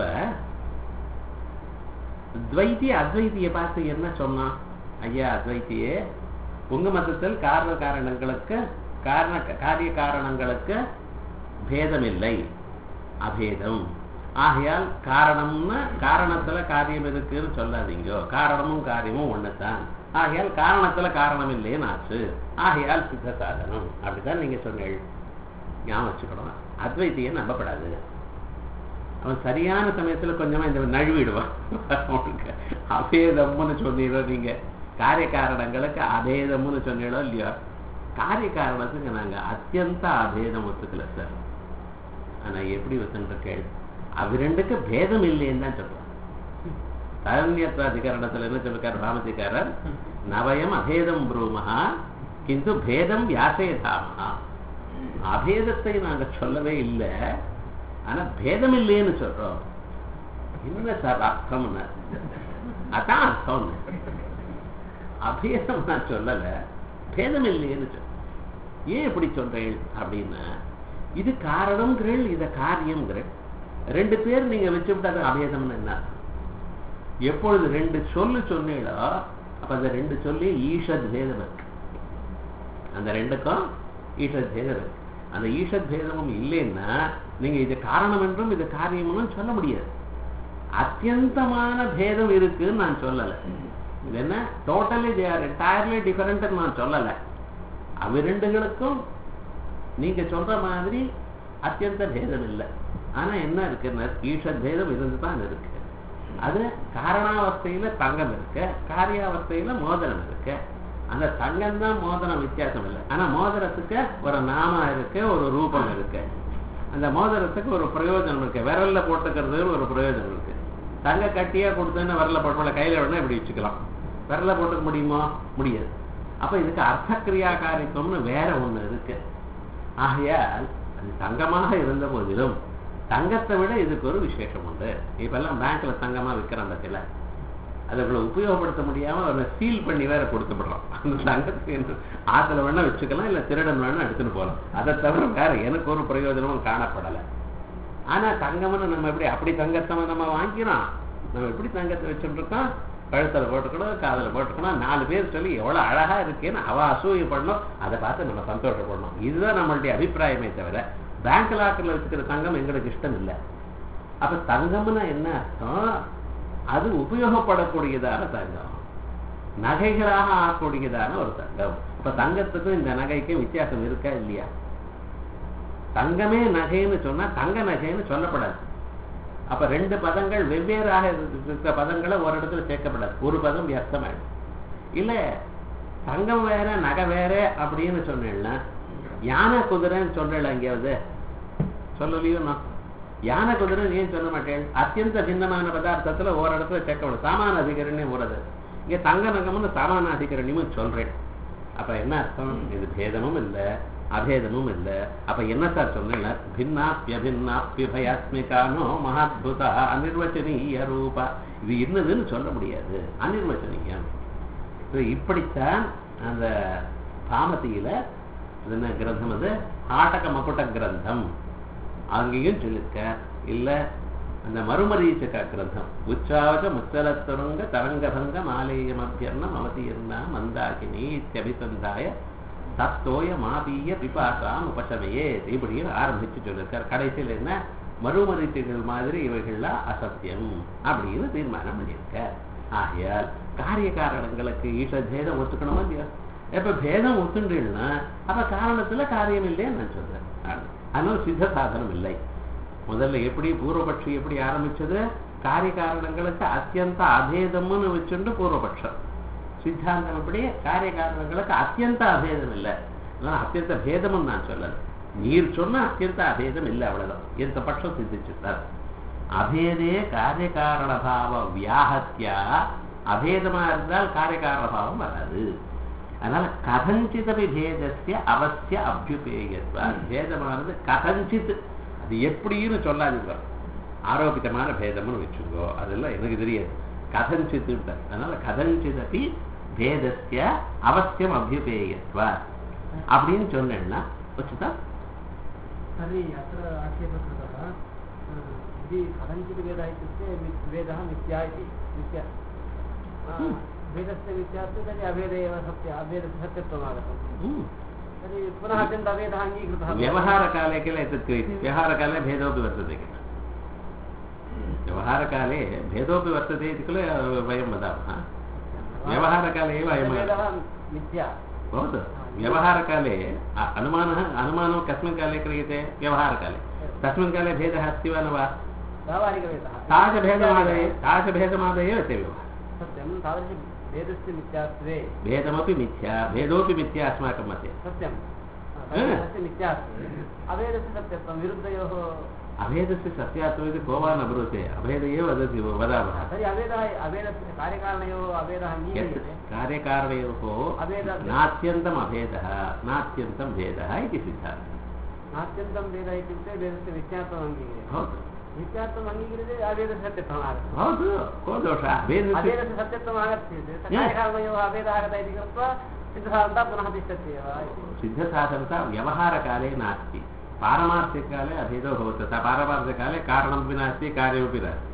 துவைத்தி அத்வைத்தியை பார்த்து என்ன சொன்னான் ஐயா அத்வைத்தியே உங்க மதத்தில் காரண காரணங்களுக்கு காரண காரிய காரணங்களுக்கு பேதமில்லை அபேதம் ஆகையால் காரணம்னா காரணத்துல காரியம் இருக்குன்னு சொல்லாதீங்க காரணமும் காரியமும் ஒண்ணுதான் ஆகையால் காரணத்துல காரணம் இல்லைன்னு ஆச்சு ஆகையால் சித்த சாதனம் அப்படித்தான் நீங்க சொன்னீங்க ஞாபகம் வச்சுக்கணும் அத்வைத்தியை நம்பப்படாது அவன் சரியான சமயத்துல கொஞ்சமா இந்த நழுவிடுவான் அவனுக்கு அபேதம்னு சொன்னீரோ நீங்க காரிய காரணங்களுக்கு அபேதம்னு சொன்னீங்களோ இல்லையோ காரிய காரணத்துக்கு நாங்க அத்தியந்த அபேதம் ஒத்துக்கல சார் ஆனா எப்படி ஒத்துருக்கேள் அவ ரெண்டுக்கு பேதம் இல்லைன்னு தான் சொல்றோம் தாரண்யத்வாதிகரணத்துல என்ன சொல்லிருக்காரு ராமதிகாரர் நவயம் அபேதம் ப்ரூமஹா கிந்து பேதம் வியாசேதாமஹா அபேதத்தை நாங்க சொல்லவே இல்லை ஆனா பேதம் இல்லைன்னு சொல்றோம் என்ன சார் அர்த்தம்னு அதான் அர்த்தம் அபேதம் நான் சொல்லல பேதம் இல்லைன்னு சொல்ல ஏன் இப்படி சொல்றேன் அப்படின்னா இது காரணம்ங்கிறேன் இத காரியம்ங்கிறேன் ரெண்டு பேர் நீங்க வச்சுவிட்டாங்க அபேதம்னு என்ன எப்பொழுது ரெண்டு சொல்லு சொன்னீங்களோ அப்ப அந்த ரெண்டு சொல்லி ஈஷத் பேதம் இருக்கு அந்த ரெண்டுக்கும் ஈஷத் பேதம் இருக்கு அந்த ஈஷத் பேதமும் இல்லைன்னா நீங்க இது காரணம் என்றும் இது காரியம்னு சொல்ல முடியாது அத்தியந்தமான பேதம் இருக்குன்னு நான் சொல்லலை இது என்ன totally they are entirely different நான் சொல்லலை அவ ரெண்டுகளுக்கும் நீங்க சொல்ற மாதிரி அத்தியந்த பேதம் இல்லை ஆனா என்ன இருக்குன்னா ஈஷத் பேதம் இருந்து தான் இருக்கு அது காரணாவஸ்தையில தங்கம் இருக்கு காரியாவஸ்தையில மோதிரம் இருக்கு அந்த தங்கம் தான் மோதிரம் வித்தியாசம் இல்லை ஆனா மோதிரத்துக்கு ஒரு நாம இருக்கு ஒரு ரூபம் இருக்கு அந்த மோதிரத்துக்கு ஒரு பிரயோஜனம் இருக்கு விரல்ல போட்டுக்கிறது ஒரு பிரயோஜனம் இருக்கு தங்க கட்டியா கொடுத்தேன்னு விரல்ல போட்டு கையில உடனே இப்படி வச்சுக்கலாம் விரல்ல போட்டுக்க முடியுமோ முடியாது அப்ப இதுக்கு அர்த்தக்கிரியா காரித்துவம்னு வேற ஒண்ணு இருக்கு ஆகையால் அது தங்கமாக இருந்த போதிலும் தங்கத்தை விட இதுக்கு ஒரு விசேஷம் உண்டு இப்பெல்லாம் பேங்க்ல தங்கமா விற்கிறான் பத்தில அதுகளை உபயோகப்படுத்த முடியாம அதை சீல் பண்ணி வேற கொடுத்துப்படுறோம் அந்த தங்கத்துக்கு ஆத்துல வேணா வச்சுக்கலாம் இல்ல திருடன் வேணா எடுத்துட்டு போகலாம் அதை தவிர வேற எனக்கு ஒரு பிரயோஜனமும் காணப்படலை ஆனா தங்கம்னு நம்ம எப்படி அப்படி தங்கத்தை நம்ம வாங்கிக்கிறோம் நம்ம எப்படி தங்கத்தை வச்சுட்டு இருக்கோம் கழுத்துல போட்டுக்கணும் காதுல போட்டுக்கணும் நாலு பேர் சொல்லி எவ்வளவு அழகா இருக்கேன்னு அவ அசூய பண்ணணும் அதை பார்த்து நம்ம சந்தோஷப்படணும் இதுதான் நம்மளுடைய அபிப்பிராயமே தவிர பேங்க் லாக்கர்ல வச்சுக்கிற தங்கம் எங்களுக்கு இஷ்டம் இல்லை அப்ப தங்கம்னா என்ன அர்த்தம் அது உபயோகப்படக்கூடியதான தங்கம் நகைகளாக ஆகக்கூடியதான ஒரு தங்கம் இப்ப தங்கத்துக்கும் இந்த நகைக்கும் வித்தியாசம் இருக்கா இல்லையா தங்கமே நகைன்னு சொன்னா தங்க நகைன்னு சொல்லப்படாது அப்ப ரெண்டு பதங்கள் வெவ்வேறாக இருக்கிற பதங்களை ஒரு இடத்துல சேர்க்கப்படாது ஒரு பதம் வியர்த்தமாயிடும் இல்ல தங்கம் வேற நகை வேற அப்படின்னு சொன்னேன்னா யானை குதிரைன்னு சொல்றேன் எங்கேயாவது சொல்லலையோ நான் யானை குதிரை ஏன் சொல்ல மாட்டேன் அத்தியந்த பின்னமான பதார்த்தத்துல ஒரு இடத்துல சேர்க்கப்படும் சாமான அதிகரண்யம் வருது இங்க தங்க நகம்னு சாமான அதிகரண்யமும் சொல்றேன் அப்ப என்ன அர்த்தம் இது பேதமும் இல்லை அபேதமும் இல்லை அப்ப என்ன சார் சொன்னேன் பின்னாப்பியபின்னாப்பியபயாத்மிகானோ மகாத்புதா அனிர்வச்சனீய ரூபா இது என்னதுன்னு சொல்ல முடியாது அனிர்வச்சனீயம் இப்படித்தான் அந்த பாமதியில என்ன கிரந்தம் அது ஆட்டக மகுட்ட கிரந்தம் அங்கேயும் சொல்லிருக்க இல்ல அந்த மறுமரீச்சக கிரந்தம் உச்சாவக முச்சலத்துரங்க தரங்கபங்க மாலேயம் அபியர்ணம் அவதீர்ணா மந்தாகினி இத்தியபிசந்தாய தத்தோய மாபிய பிபாசாம் உபசமையே இப்படின்னு ஆரம்பிச்சு சொல்லியிருக்கார் கடைசியில் என்ன மறுமரித்துகள் மாதிரி இவைகள்லாம் அசத்தியம் அப்படின்னு தீர்மானம் பண்ணியிருக்க ஆகையால் காரிய காரணங்களுக்கு ஈஷ பேதம் ஒத்துக்கணுமா இல்லையா எப்ப பேதம் ஒத்துண்டீங்கன்னா அப்ப காரணத்துல காரியம் இல்லைன்னு நான் சொல்றேன் அதனால சித்த சாதனம் இல்லை முதல்ல எப்படி பூர்வபட்சி எப்படி ஆரம்பிச்சது காரிய காரணங்களுக்கு அத்தியந்த அபேதம்னு வச்சுட்டு பூர்வபட்சம் சித்தாந்தம் எப்படி காரிய காரணங்களுக்கு அத்தியந்த அபேதம் இல்லை அதனால அத்தியந்த பேதமும் நான் சொல்லல நீர் சொன்ன அத்தியந்த அபேதம் இல்லை அவ்வளவுதான் இந்த பட்சம் சித்திச்சுட்டார் அபேதே காரிய காரண பாவ வியாகத்தியா அபேதமா இருந்தால் காரிய காரண பாவம் வராது அதனால கதஞ்சிதபி பேதஸ்ய அவசிய அபியுபேயத்வா பேதமானது கதஞ்சித் அது எப்படின்னு சொல்லாதீங்க ஆரோபிதமான பேதம்னு வச்சுக்கோ அதெல்லாம் எனக்கு தெரியாது கதஞ்சித்து அதனால கதஞ்சிதபி பேதஸ்ய அவசியம் அபியுபேயத்வா அப்படின்னு சொன்னேன்னா வச்சுதா तर्हि अत्र आक्षेपः कृतः यदि कथञ्चित् वेदः इत्युक्ते मि- वेदः मिथ्या इति मिथ्या आ, Hmm. वेदस्य मिथ्यात्वे तर्हि अभेदे एव सत्य अभेदस्य सत्यत्वम् आगतं हम्म। तर्हि पुनः अत्यन्त अभेदः अङ्गीकृतः व्यवहारकाले किल एतत् क्रियते व्यवहारकाले भेदोपि वर्तते किल व्यवहारकाले भेदोपि वर्तते इति खलु वयं वदामः व्यवहारकाले एव अयं वेदः मिथ्या भवतु व्यवहारकाले अ- अनुमानः अनुमानं कस्मिन् काले क्रियते व्यवहारकाले तस्मिन् काले भेदः अस्ति वा न वा व्यावहारिकवेदः तादृशभेदमादये तादृशभेदमादये एव व्यवहारः सत्यं तादृश वेदस्य मिथ्यात्वे भेदमपि मिथ्या भेदोऽपि मिथ्या अस्माकं मते सत्यं हा। तस्य मिथ्यात्वे अवेदस्य सत्यत्वं विरुद्धयोः अभेदस्य सत्यात्वम् इति को वा न ब्रूते अभेद एव वदति वदामः तर्हि अवेदः अवेदस्य कार्यकारणयोः अवेदः यत् अङ्गीक्रियते कार्यकारयोः अभेदः नात्यन्तम् अभेदः नात्यन्तं भेदः इति सिद्धान्तः नात्यन्तं वेदः इत्युक्ते वेदस्य मिथ्यात्वम् अङ्गीक्रियते भवतु मिथ्यात्वम् अङ्गीक्रियते अवेदस्य सत्यत्वम् आगच्छति भवतु को दोषः अभेदस्य अवेदस्य सत्यत्वम् आगच्छति कार्यकारणयोः अवेदः आगतः इति कृत्वा सिद्धसाधनता पुनः तिष्ठति एव इति सिद्धसाधनता व्यवहारकाले नास्ति पारमार्थिककाले अभेदो भवति तथा पारमार्थिककाले कारणमपि नास्ति कार्यमपि नास्ति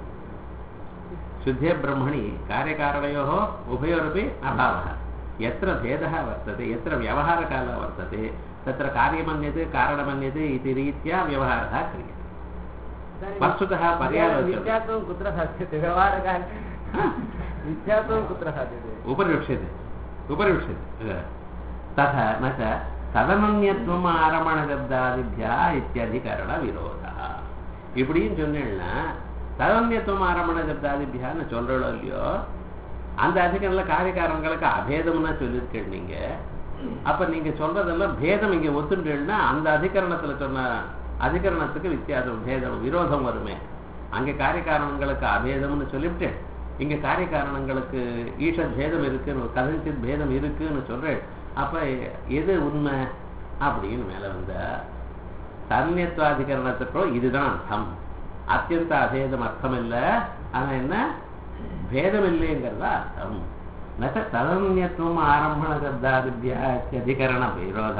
शुद्धे ब्रह्मणि कार्यकारणयोः उभयोरपि अभावः यत्र भेदः वर्तते यत्र व्यवहारकालः वर्तते तत्र कार्यमन्यते कारणमन्यते इति रीत्या व्यवहारः क्रियते इदानीं वस्तुतः पर्यालोचनं मिथ्यात्वं कुत्र साध्यते व्यवहारकाले मिथ्यात्वं कुत्र साध्यते उपरि उच्यते उपरि उच्यते तथा न च ததனன்யத்துவம் ஆரமணசப்தாதிபியா இத்தியதிகரண விரோதா இப்படின்னு சொன்னேன்னா ததன்யத்துவம் ஆரமண சப்தாதிபியான்னு சொல்றோம் இல்லையோ அந்த அதிகரணல காரியக்காரங்களுக்கு அபேதம்னா சொல்லியிருக்கேன் நீங்க அப்ப நீங்க சொல்றதெல்லாம் பேதம் இங்க ஒத்துட்டேன்னா அந்த அதிகரணத்துல சொன்ன அதிகரணத்துக்கு வித்தியாசம் பேதம் விரோதம் வருமே அங்க காரியக்காரணங்களுக்கு அபேதம்னு சொல்லிவிட்டு இங்க காரியக்காரணங்களுக்கு ஈஷத் பேதம் இருக்குன்னு கதஞ்சித் பேதம் இருக்குன்னு சொல்றேன் அப்ப எது உண்மை அப்படின்னு மேல வந்த தன்யத்வாதிகரணத்துக்கும் இதுதான் அர்த்தம் அத்தியந்த அபேதம் அர்த்தம் இல்லை ஆனா என்ன பேதம் இல்லைங்கிறதா அர்த்தம் நச்ச ததன்யத்துவம் ஆரம்பண சப்தாதிபியாதிகரண விரோத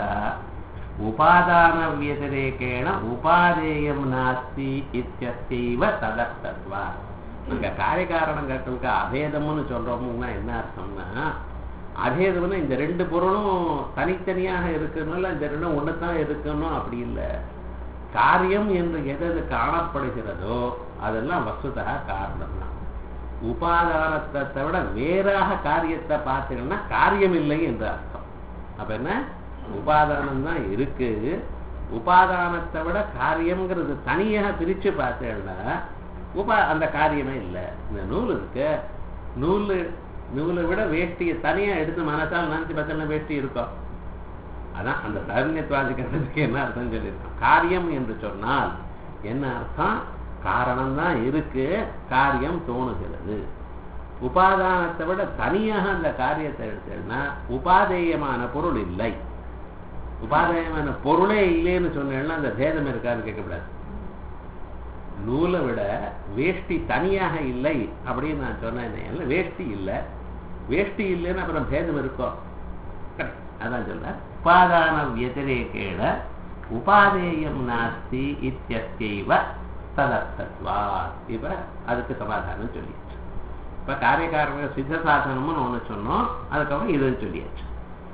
உபாதான வியதிரேகேண உபாதேயம் நாஸ்தி இத்தியஸ்தைவ ததர்த்தத்வா இங்க காரியகாரணங்களுக்கு அபேதம்னு சொல்றோம்னா என்ன அர்த்தம்னா அபேதம்னா இந்த ரெண்டு பொருளும் தனித்தனியாக இருக்கணும்ல இந்த ரெண்டும் ஒண்ணுதான் இருக்கணும் அப்படி இல்லை காரியம் என்று எது எது காணப்படுகிறதோ அதெல்லாம் வசுதா காரணம் தான் உபாதானத்தை விட வேறாக காரியத்தை பார்த்தீங்கன்னா காரியம் இல்லை என்று அர்த்தம் அப்ப என்ன உபாதானம் தான் இருக்கு உபாதானத்தை விட காரியம்ங்கிறது தனியாக பிரிச்சு பார்த்தேன்னா உபா அந்த காரியமே இல்லை இந்த நூல் இருக்கு நூல் நூலை விட வேஷ்டியை தனியா எடுத்து மனசால் நினைச்சு பார்த்தா வேஷ்டி இருக்கும் அதான் அந்த தருண்யத்வாதிக்கிறதுக்கு என்ன அர்த்தம் சொல்லியிருக்கோம் காரியம் என்று சொன்னால் என்ன அர்த்தம் காரணம் தான் இருக்கு காரியம் தோணுகிறது உபாதானத்தை விட தனியாக அந்த காரியத்தை எடுத்தேன்னா உபாதேயமான பொருள் இல்லை உபாதேயமான பொருளே இல்லைன்னு சொன்னேன்னா அந்த பேதம் இருக்கான்னு கேட்கக்கூடாது நூலை விட வேஷ்டி தனியாக இல்லை அப்படின்னு நான் சொன்னேன் வேஷ்டி இல்லை வேஷ்டி இல்லைன்னு அப்புறம் பேதம் இருக்கும் அதான் சொல்ற உபாதான வியதிரேகேட உபாதேயம் நாஸ்தி இத்தியஸ்தைவ ததர்த்தத்வா இப்ப அதுக்கு சமாதானம் சொல்லியாச்சு இப்ப காரியக்காரங்க சித்த சாதனம்னு ஒண்ணு சொன்னோம் அதுக்கப்புறம் இதுன்னு சொல்லியாச்சு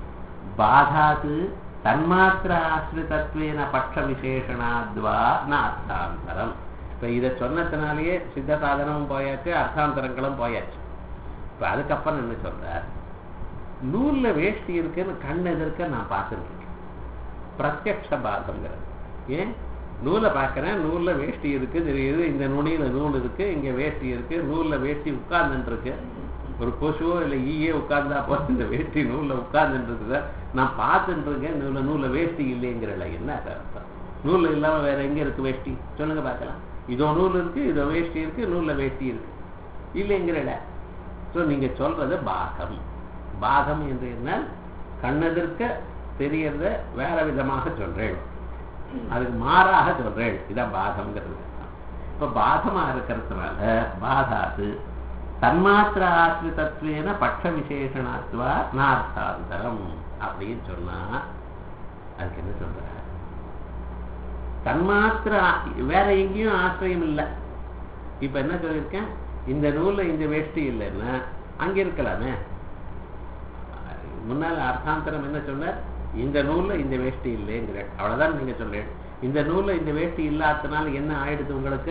பாதாது தன்மாத்திர ஆசிரிதத்வேன பட்ச விசேஷனாத்வா ந அர்த்தாந்தரம் இப்ப இதை சொன்னதுனாலேயே சித்த சாதனமும் போயாச்சு அர்த்தாந்தரங்களும் போயாச்சு இப்ப அதுக்கப்புறம் என்ன சொல்றார் நூல்ல வேஷ்டி இருக்குன்னு கண் எதிர்க்க நான் பார்த்துட்டு இருக்கேன் பிரத்யக்ஷ பாதம்ங்கிறது ஏன் நூலை பார்க்கறேன் நூல்ல வேஷ்டி இருக்கு தெரியுது இந்த நுனியில நூல் இருக்கு இங்க வேஷ்டி இருக்கு நூல்ல வேஷ்டி உட்கார்ந்துட்டு இருக்கு ஒரு கொசுவோ இல்லை ஈயே உட்கார்ந்தா போல இந்த வேஷ்டி நூல்ல உட்கார்ந்துட்டு இருக்குது நான் பார்த்துட்டு இருக்கேன் நூல்ல நூல்ல வேஷ்டி இல்லைங்கிறல என்ன அர்த்தம் நூல் இல்லாம வேற எங்க இருக்கு வேஷ்டி சொல்லுங்க பார்க்கலாம் இதோ நூல் இருக்கு இதோ வேஷ்டி இருக்கு நூல்ல வேஷ்டி இருக்கு இல்லைங்கிறல ஸோ நீங்க சொல்றது பாகம் பாகம் என்று என்ன கண்ணெதிர்க்க தெரியறத வேற விதமாக சொல்றேன் அதுக்கு மாறாக சொல்றேன் இதான் பாகம்ங்கிறது இப்ப பாகமா இருக்கிறதுனால பாதாது தன்மாத்திர ஆசிரிதத்வேன பட்ச விசேஷணாத்வா நார்த்தாந்தரம் அப்படின்னு சொன்னா அதுக்கு என்ன சொல்ற தன்மாத்திர வேற எங்கேயும் ஆசிரியம் இல்லை இப்ப என்ன சொல்லியிருக்கேன் இந்த நூல்ல இந்த வேஷ்டி இல்லைன்னா அங்க இருக்கலாமே முன்னால அர்த்தாந்தரம் என்ன சொன்ன இந்த நூல்ல இந்த வேஷ்டி இல்லைங்கிற அவ்வளவுதான் நீங்க சொல்றேன் இந்த நூல்ல இந்த வேஷ்டி இல்லாதனால என்ன ஆயிடுது உங்களுக்கு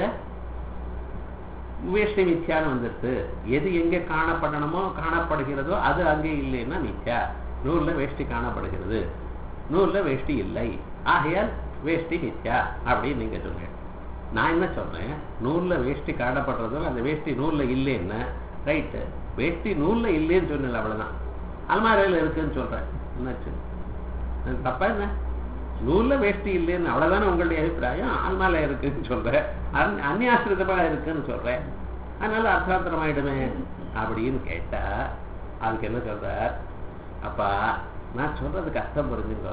வேஷ்டி மித்யான்னு வந்துடுது எது எங்க காணப்படணுமோ காணப்படுகிறதோ அது அங்கே இல்லைன்னா மித்யா நூல்ல வேஷ்டி காணப்படுகிறது நூல்ல வேஷ்டி இல்லை ஆகையால் வேஷ்டி மித்யா அப்படின்னு நீங்க சொல்றேன் நான் என்ன சொல்றேன் நூல்ல வேஷ்டி காணப்படுறதோ அந்த வேஷ்டி நூல்ல இல்லைன்னா ரைட்டு வேஷ்டி நூல்ல இல்லைன்னு சொன்னல அவ்வளவுதான் அல்மாரியில் இருக்குன்னு சொல்றேன் என்னாச்சு அது தப்பா என்ன நூல்ல வேஷ்டி இல்லைன்னு அவ்வளவுதானே உங்களுடைய அபிப்பிராயம் அல்மாரில இருக்குன்னு சொல்றேன் அந்- அந்நியாசிரிதமா இருக்குன்னு சொல்றேன் அதனால அர்த்தாந்தரமாயிடுமே அப்படின்னு கேட்டா அதுக்கு என்ன சொல்றார் அப்பா நான் சொல்றதுக்கு அர்த்தம் புரிஞ்சுக்கோ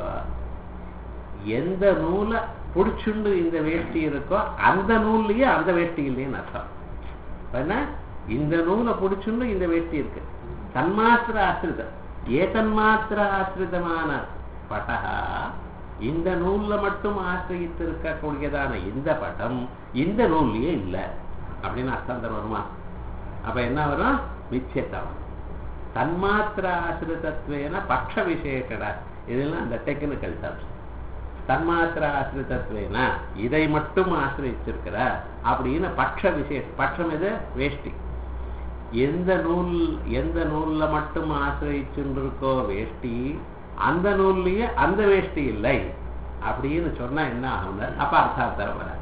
எந்த நூலை பிடிச்சுண்டு இந்த வேஷ்டி இருக்கோ அந்த நூல்லயே அந்த வேஷ்டி இல்லைன்னு அர்த்தம் அப்ப என்ன இந்த நூலை பிடிச்சுண்டு இந்த வேஷ்டி இருக்கு தன்மாத்திர ஆசிரிதம் ஏதன்மாத்திர ஆசிரிதமான பட்டகா இந்த நூல்ல மட்டும் ஆசிரியித்து இருக்கக்கூடியதான இந்த பட்டம் இந்த நூல்லயே இல்லை அப்படின்னு அர்த்தம் வருமா அப்ப என்ன வரும் மிச்சத்தம் தன்மாத்திர ஆசிரிதத்வேன பட்ச விசேஷடா இதெல்லாம் அந்த டெக்னிக்கல் டர்ம்ஸ் தன்மாத்திர ஆசிரிதத்வேன இதை மட்டும் ஆசிரிச்சிருக்கிற அப்படின்னு பட்ச விசேஷ பட்சம் எது வேஷ்டி எந்த நூல் எந்த நூல்ல மட்டும் ஆசிரிச்சுருக்கோ வேஷ்டி அந்த நூல்லயே அந்த வேஷ்டி இல்லை அப்படின்னு சொன்னா என்ன ஆகுங்க அப்ப அர்த்தாந்தரம் வர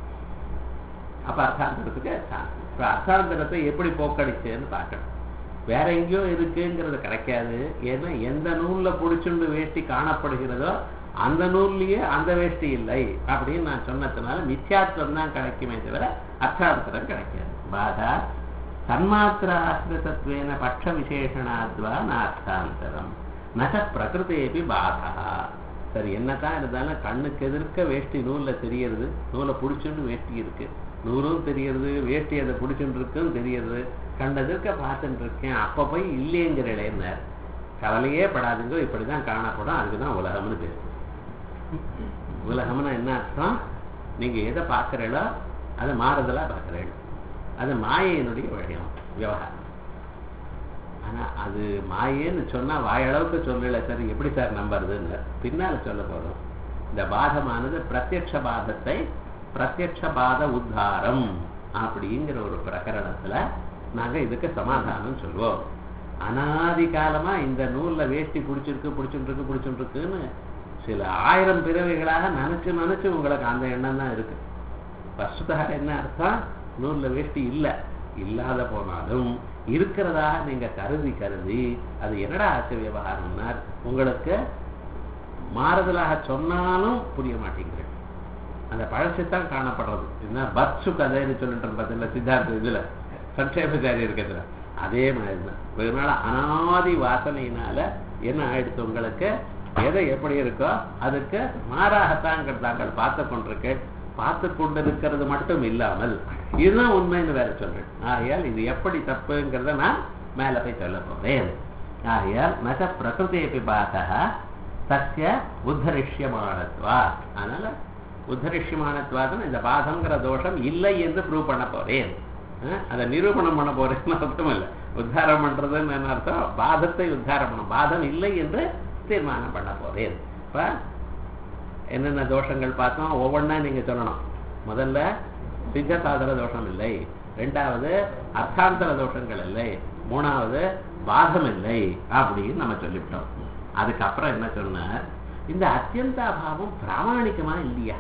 அப்ப அர்த்தாந்தரத்துக்கு சான்ஸ் இப்ப அர்த்தாந்தரத்தை எப்படி போக்கடிச்சேன்னு பார்க்கணும் வேற எங்கேயோ இருக்குங்கிறது கிடைக்காது ஏன்னா எந்த நூல்ல புடிச்சுண்டு வேஷ்டி காணப்படுகிறதோ அந்த நூல்லயே அந்த வேஷ்டி இல்லை அப்படின்னு நான் சொன்னதுனால மித்யாத்வம் தான் கிடைக்குமே தவிர அர்த்தாந்தரம் கிடைக்காது பாதா தன்மாத்திர ஆசிரிதத்வேன பட்ச விசேஷணாத்வா நார்த்தாந்தரம் நக பிரகிருதேபி பாதா சரி என்னதான் இருந்தாலும் கண்ணுக்கு எதிர்க்க வேஷ்டி நூல்ல தெரியறது நூலை பிடிச்சுன்னு வேஷ்டி இருக்கு நூலும் தெரியறது வேஷ்டி அதை பிடிச்சுட்டு இருக்குன்னு தெரியறது கண் எதிர்க்க பார்த்துட்டு இருக்கேன் அப்ப போய் இல்லைங்கிறேன்னார் கவலையே படாதுங்க இப்படிதான் காணப்படும் அதுக்குதான் உலகம்னு பேர் உலகம்னா என்ன அர்த்தம் நீங்க எதை பார்க்கறீங்களோ அதை மாறுதலா பார்க்கறீங்க அது மாயையினுடைய விஷயம் விவகாரம் ஆனா அது மாயேன்னு சொன்னா வாயளவுக்கு சொல்லல சார் எப்படி சார் நம்புறதுன்னு பின்னால சொல்ல போறோம் இந்த பாதமானது பிரத்யக்ஷ பாதத்தை பிரத்யக்ஷ பாத உத்தாரம் அப்படிங்கிற ஒரு பிரகரணத்துல நாங்க இதுக்கு சமாதானம் சொல்லுவோம் அனாதி காலமா இந்த நூல்ல வேஷ்டி பிடிச்சிருக்கு பிடிச்சிட்டு இருக்கு பிடிச்சிட்டு இருக்குன்னு சில ஆயிரம் பிறவைகளாக நினைச்சு நினைச்சு உங்களுக்கு அந்த எண்ணம் தான் இருக்கு வஸ்துதாக என்ன அர்த்தம் நூல்ல வேஷ்டி இல்ல இல்லாத போனாலும் இருக்கிறதா நீங்க கருதி கருதி அது என்னடா ஆச்சு விவகாரம்னா உங்களுக்கு மாறுதலாக சொன்னாலும் புரிய மாட்டேங்கிறது அந்த பழசைத்தான் காணப்படுறது என்ன பத்சு கதைன்னு சொல்லிட்டு பார்த்தீங்களா சித்தார்த்த இதுல சட்சேபச்சாரி இருக்கிறதுல அதே மாதிரி தான் இதனால அனாதி வாசனையினால என்ன ஆயிடுச்சு உங்களுக்கு எதை எப்படி இருக்கோ அதுக்கு மாறாகத்தான் தாங்கள் பார்த்து கொண்டிருக்கு பார்த்து கொண்டிருக்கிறது மட்டும் இல்லாமல் இதுதான் உண்மைன்னு வேற சொல்றேன் ஆகையால் இது எப்படி தப்புங்கிறத நான் மேல போய் சொல்ல போறேன் ஆகையால் நக பிரகிருதேபி பாதக சத்திய உத்தரிஷ்யமானத்வா அதனால உத்தரிஷ்யமானத்வாதம் இந்த பாதங்கிற தோஷம் இல்லை என்று ப்ரூவ் பண்ண போறேன் அஹ், அதை நிரூபணம் பண்ண போறேன்னு அர்த்தம் இல்லை உத்தாரம் பண்றதுன்னு என்ன அர்த்தம் பாதத்தை உத்தாரம் பண்ணும் பாதம் இல்லை என்று தீர்மானம் பண்ண போறேன் இப்ப என்னென்ன தோஷங்கள் பார்த்தோம் ஒவ்வொன்றா நீங்க சொல்லணும் முதல்ல சித்த சாதன தோஷம் இல்லை ரெண்டாவது அர்த்தாந்தர தோஷங்கள் இல்லை மூணாவது பாதம் இல்லை அப்படின்னு நம்ம சொல்லிவிட்டோம் அதுக்கப்புறம் என்ன சொன்னார் இந்த அத்தியந்த அபாவம் பிராமணிக்கமா இல்லையா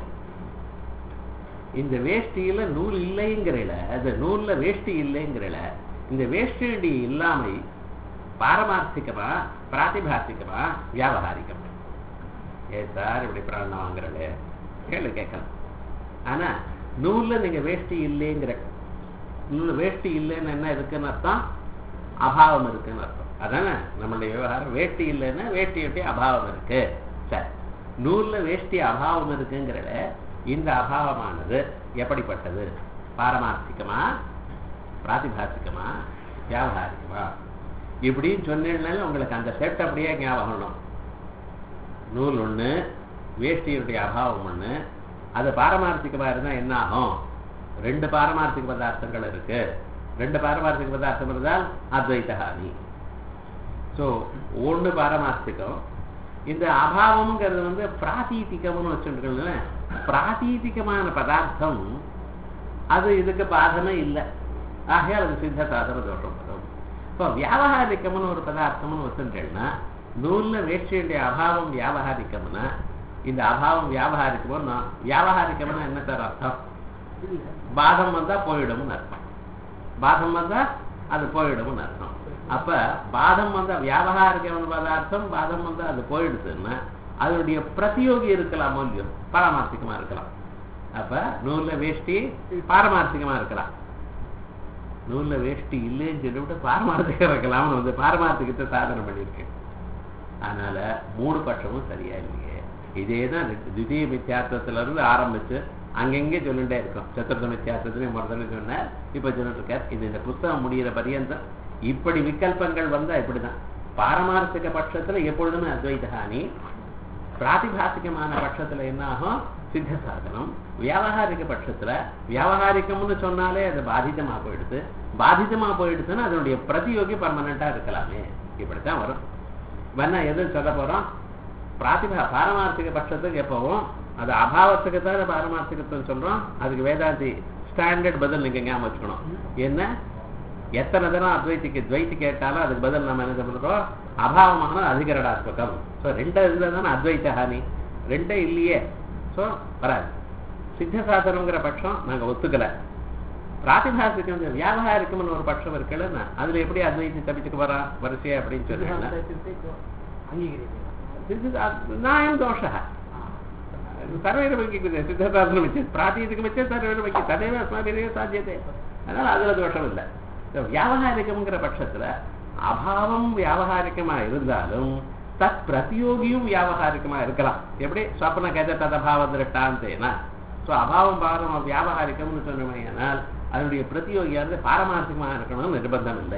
இந்த வேஷ்டியில நூல் இல்லைங்கிறல அந்த நூல்ல வேஷ்டி இல்லைங்கிறல இந்த வேஷ்டி இல்லாமை பாரமார்த்திகமா பிராத்திபாசிகமா வியாபகாரிகமா ஏ சார் இப்படி பிராணம் வாங்குறல கேள்வி கேட்கலாம் ஆனா நூல்ல நீங்க வேஷ்டி இல்லைங்கிற நூல் வேஷ்டி இல்லைன்னு என்ன இருக்குன்னு அர்த்தம் அபாவம் இருக்குன்னு அர்த்தம் அதானே நம்மளுடைய விவகாரம் வேஷ்டி இல்லைன்னா வேஷ்டியுடைய அபாவம் இருக்கு சரி நூல்ல வேஷ்டி அபாவம் இருக்குங்கிறத இந்த அபாவமானது எப்படிப்பட்டது பாரமார்த்திகமா பிராதிபாசிகமா வியாபாரிகமா இப்படின்னு சொன்னீங்கனால உங்களுக்கு அந்த செட் அப்படியே ஞாபகம் வரணும். நூல் ஒண்ணு வேஷ்டியுடைய அபாவம் ஒண்ணு அது பாரமார்த்திகமா இருந்தா என்ன ஆகும் ரெண்டு பாரமார்த்திக பதார்த்தங்கள் இருக்கு ரெண்டு பாரமார்த்திக பதார்த்தம் இருந்தால் அத்வைத்தகானி ஸோ ஒண்ணு பாரமார்த்திகம் இந்த அபாவம்ங்கிறது வந்து பிராதீதிகம்னு வச்சுருக்கோம்ல பிராதீதிகமான பதார்த்தம் அது இதுக்கு பாதமே இல்லை ஆகையால் அது சித்த சாதன தோஷம் வரும் இப்போ வியாபகாரிக்கம்னு ஒரு பதார்த்தம்னு வச்சுட்டேன்னா நூல்ல வேட்சியுடைய அபாவம் வியாபகாரிக்கம்னா இந்த அபாவம் வியாபகாரிக்கம்னா வியாபகாரிக்கம்னா என்ன சார் அர்த்தம் இல்ல பாதம் வந்தா போயிடும்னு அர்த்தம் பாதம் வந்தா அது போயிடும்னு அர்த்தம் அப்ப பாதம் வந்து வியாபகாரிக பதார்த்தம் பாதம் வந்து அது போயிடுதுன்னா அதனுடைய பிரதியோகி இருக்கலாம் இல்லையோ பாரமார்த்திகமா இருக்கலாம் அப்ப நூல்ல வேஷ்டி பாரமார்த்திகமா இருக்கலாம் நூல்ல வேஷ்டி இல்லைன்னு சொல்லிவிட்டு பாரமார்த்திகம் இருக்கலாம்னு வந்து பாரமார்த்திகத்தை சாதனை பண்ணியிருக்கேன் அதனால மூணு பட்சமும் சரியா இல்லையே இதே தான் திடீய மித்தியார்த்தத்துல இருந்து ஆரம்பிச்சு அங்கங்கே சொல்லிட்டே இருக்கும் சத்துர்த்த மித்தியார்த்தத்திலையும் முதல்ல சொன்னார் இப்ப சொல்லிட்டு இருக்கார் இது இந்த புஸ்தகம் முடிகிற பரியந்தம் இப்படி விகல்பங்கள் வந்தா இப்படிதான் பாரமார்த்திக பட்சத்துல எப்பொழுதுமே அத்வைத ஹானி பிராதிபாசிகமான பட்சத்துல என்ன ஆகும் சித்த சாதனம் வியாபகாரிக பட்சத்துல வியாபகாரிகம்னு சொன்னாலே அது பாதிதமா போயிடுது பாதிதமா போயிடுதுன்னா அதனுடைய பிரதியோகி பர்மனண்டா இருக்கலாமே இப்படித்தான் வரும் வேணா எது சொல்ல போறோம் பிராதிபா பாரமார்த்திக பட்சத்துக்கு எப்பவும் அது அபாவத்துக்கு தான் பாரமார்த்திகத்துவம் சொல்றோம் அதுக்கு வேதாந்தி ஸ்டாண்டர்ட் பதில் நீங்க ஞாபகம் வச்சுக்கணும் என்ன எத்தனை தரம் அத்வைத்திக்கு துவைத்தி கேட்டாலும் அதுக்கு பதில் நம்ம என்ன சொல்றோம் அபாவமான அதிகரடாத்மகம் ஸோ ரெண்டு இதுல தானே அத்வைத்த ஹானி ரெண்டே இல்லையே ஸோ வராது சித்த சாசனங்கிற பட்சம் நாங்க ஒத்துக்கல பிராதிபாசிக்கம் இந்த வியாபகாரிக்கம்னு ஒரு பட்சம் இருக்குல்ல அதுல எப்படி அத்வைத்தி தப்பிச்சுக்கு வரா வரிசையா அப்படின்னு சொன்னீங்கன்னா अङ्गीक्रियते நாயம் தோஷः सर्वैरवैकिक सिद्धशास्त्रमिच्छेत् प्रातीतिकमिच्छेत् सर्वैरवैकिक तदेव अस्माभिरेव साध्यते அதனால அதுல தோஷம் இல்லை வியாபகாரிகம்ங்கிற பட்சத்துல அபாவம் வியாபகாரிகமா இருந்தாலும் தத் பிரதியோகியும் வியாபகாரிகமா இருக்கலாம் எப்படி ஸ்வப்ன கஜ ததபாவ திருஷ்டாந்தேனா ஸோ அபாவம் பாரம் வியாபகாரிகம்னு சொன்னமையானால் அதனுடைய பிரதியோகியா இருந்து பாரமார்த்திகமா இருக்கணும்னு நிர்பந்தம் இல்லை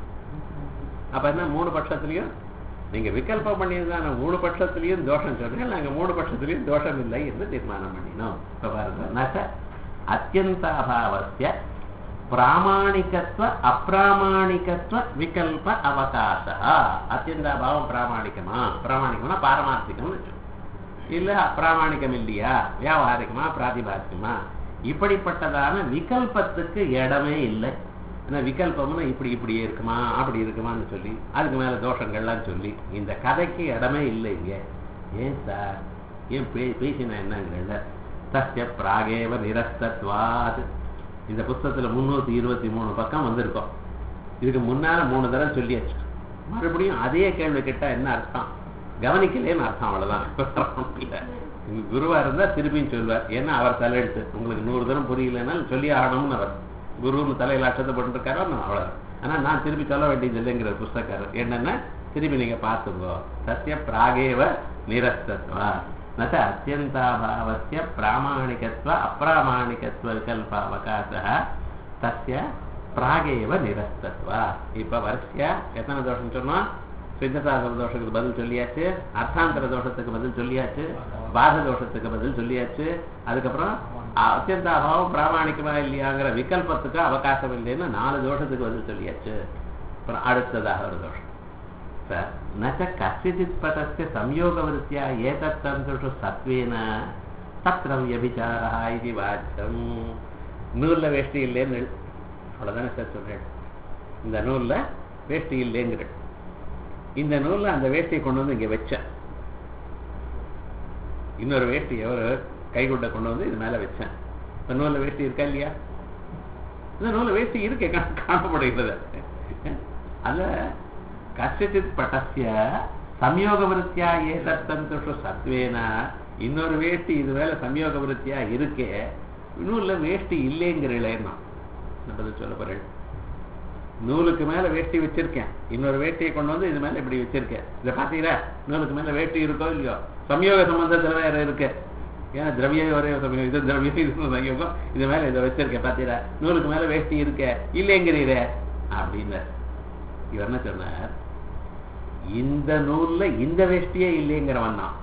அப்ப என்ன மூணு பட்சத்திலையும் நீங்க விகல்பம் பண்ணியிருந்தான மூணு பட்சத்திலையும் தோஷம் சொல்றீங்க நாங்க மூணு பட்சத்திலையும் தோஷம் இல்லை என்று தீர்மானம் பண்ணினோம் இப்ப பாருங்க நச அத்தியந்தாபாவசிய பிராமாணிகத்துவ அப்பிராமாணிகத்துவ விகல்ப அவகாச அத்தியந்தாபாவம் பிராமாணிகமா பிராமாணிகமா பாரமார்த்திகம்னு வச்சோம் இல்ல அப்பிராமாணிகம் இல்லையா வியாபாரிகமா பிராதிபாசிகமா இப்படிப்பட்டதான விகல்பத்துக்கு இடமே இல்லை ஏன்னா விகல்பம்னா இப்படி இப்படியே இருக்குமா அப்படி இருக்குமான்னு சொல்லி அதுக்கு மேல தோஷங்கள்லாம் சொல்லி இந்த கதைக்கு இடமே இல்லை இங்க ஏன் சார் ஏன் பே பேசினா என்னங்கள்ல சத்திய பிராகேவ நிரஸ்தத்வாது இந்த புஸ்தகத்துல முன்னூத்தி இருபத்தி மூணு பக்கம் வந்திருக்கோம் இதுக்கு முன்னால மூணு தடவை சொல்லியாச்சு மறுபடியும் அதே கேள்வி கேட்டா என்ன அர்த்தம் கவனிக்கலேன்னு அர்த்தம் அவ்வளவுதான் இல்ல குருவா இருந்தா திருப்பியும் சொல்லுவார் ஏன்னா அவர் தலையெடுத்து உங்களுக்கு நூறு தரம் புரியலன்னா சொல்லி ஆகணும்னு அவர் குருன்னு தலையில அச்சத்தை போட்டுருக்காரோ நான் அவ்வளவு ஆனா நான் திருப்பி சொல்ல வேண்டியது இல்லைங்கிற புஸ்தக்காரர் என்னன்னா திருப்பி நீங்க பார்த்துக்கோ சத்திய பிராகேவ நிரஸ்தத்வா நச்ச அத்தியந்தாபாவசிய பிராமாணிகத்துவ அப்பிராமாணிகத்துவ விகல்ப அவகாச தஸ்ய பிராகேவ நிரஸ்தத்வா இப்ப வரிசையா எத்தனை தோஷம் சொன்னோம் சித்தசாசன தோஷத்துக்கு பதில் சொல்லியாச்சு அர்த்தாந்தர தோஷத்துக்கு பதில் சொல்லியாச்சு பாத தோஷத்துக்கு பதில் சொல்லியாச்சு அதுக்கப்புறம் அத்தியந்த அபாவம் பிராமணிக்கமா இல்லையாங்கிற விகல்பத்துக்கு அவகாசம் இல்லைன்னு நாலு தோஷத்துக்கு பதில் சொல்லியாச்சு அப்புறம் அடுத்ததாக ஒரு தோஷம் சார் நச்ச கசிதித் பதஸ்ய சம்யோகவருத்தியா ஏதத் தந்துஷு சத்வேன தத்திரம் வியபிச்சாரா இது வாச்சம் நூல்ல வேஷ்டி இல்லைன்னு அவ்வளவுதானே சார் சொல்றேன் இந்த நூல்ல வேஷ்டி இல்லைங்கிறேன் இந்த நூல்ல அந்த வேஷ்டியை கொண்டு வந்து இங்க வச்சேன் இன்னொரு வேஷ்டி எவரு கைகுட்டை கொண்டு வந்து இது மேல வச்சேன் இந்த நூல்ல வேஷ்டி இருக்கா இல்லையா இந்த நூல்ல வேஷ்டி இருக்கே கா- காணப்படுகிறது அல்ல கஷ்டித் பட்டசிய சம்யோக விருத்தியா ஏதத்தந்துஷு சத்வேன இன்னொரு வேஷ்டி இது மேல சம்யோக விருத்தியா இருக்கே நூல்ல வேஷ்டி இல்லைங்கிறீங்களேன்னா நான் பதில் சொல்ல போறேன் நூலுக்கு மேல வேஷ்டி வச்சிருக்கேன் இன்னொரு வேஷ்டியை கொண்டு வந்து இது மேல இப்படி வச்சிருக்கேன் இதை பாத்தீங்களா நூலுக்கு மேல வேஷ்டி இருக்கோ இல்லையோ சம்யோக சம்பந்தத்துல வேற இருக்கு ஏன்னா திரவிய ஒரே சமயம் இது திரவியம் இது சமயோகம் இது மேல இதை வச்சிருக்கேன் பாத்தீங்களா நூலுக்கு மேல வேஷ்டி இருக்க இல்லைங்கிறீரே அப்படின்னு இவர் என்ன சொன்னார் இந்த நூல்ல இந்த வேஷ்டியே இல்லைங்கிறவன் தான்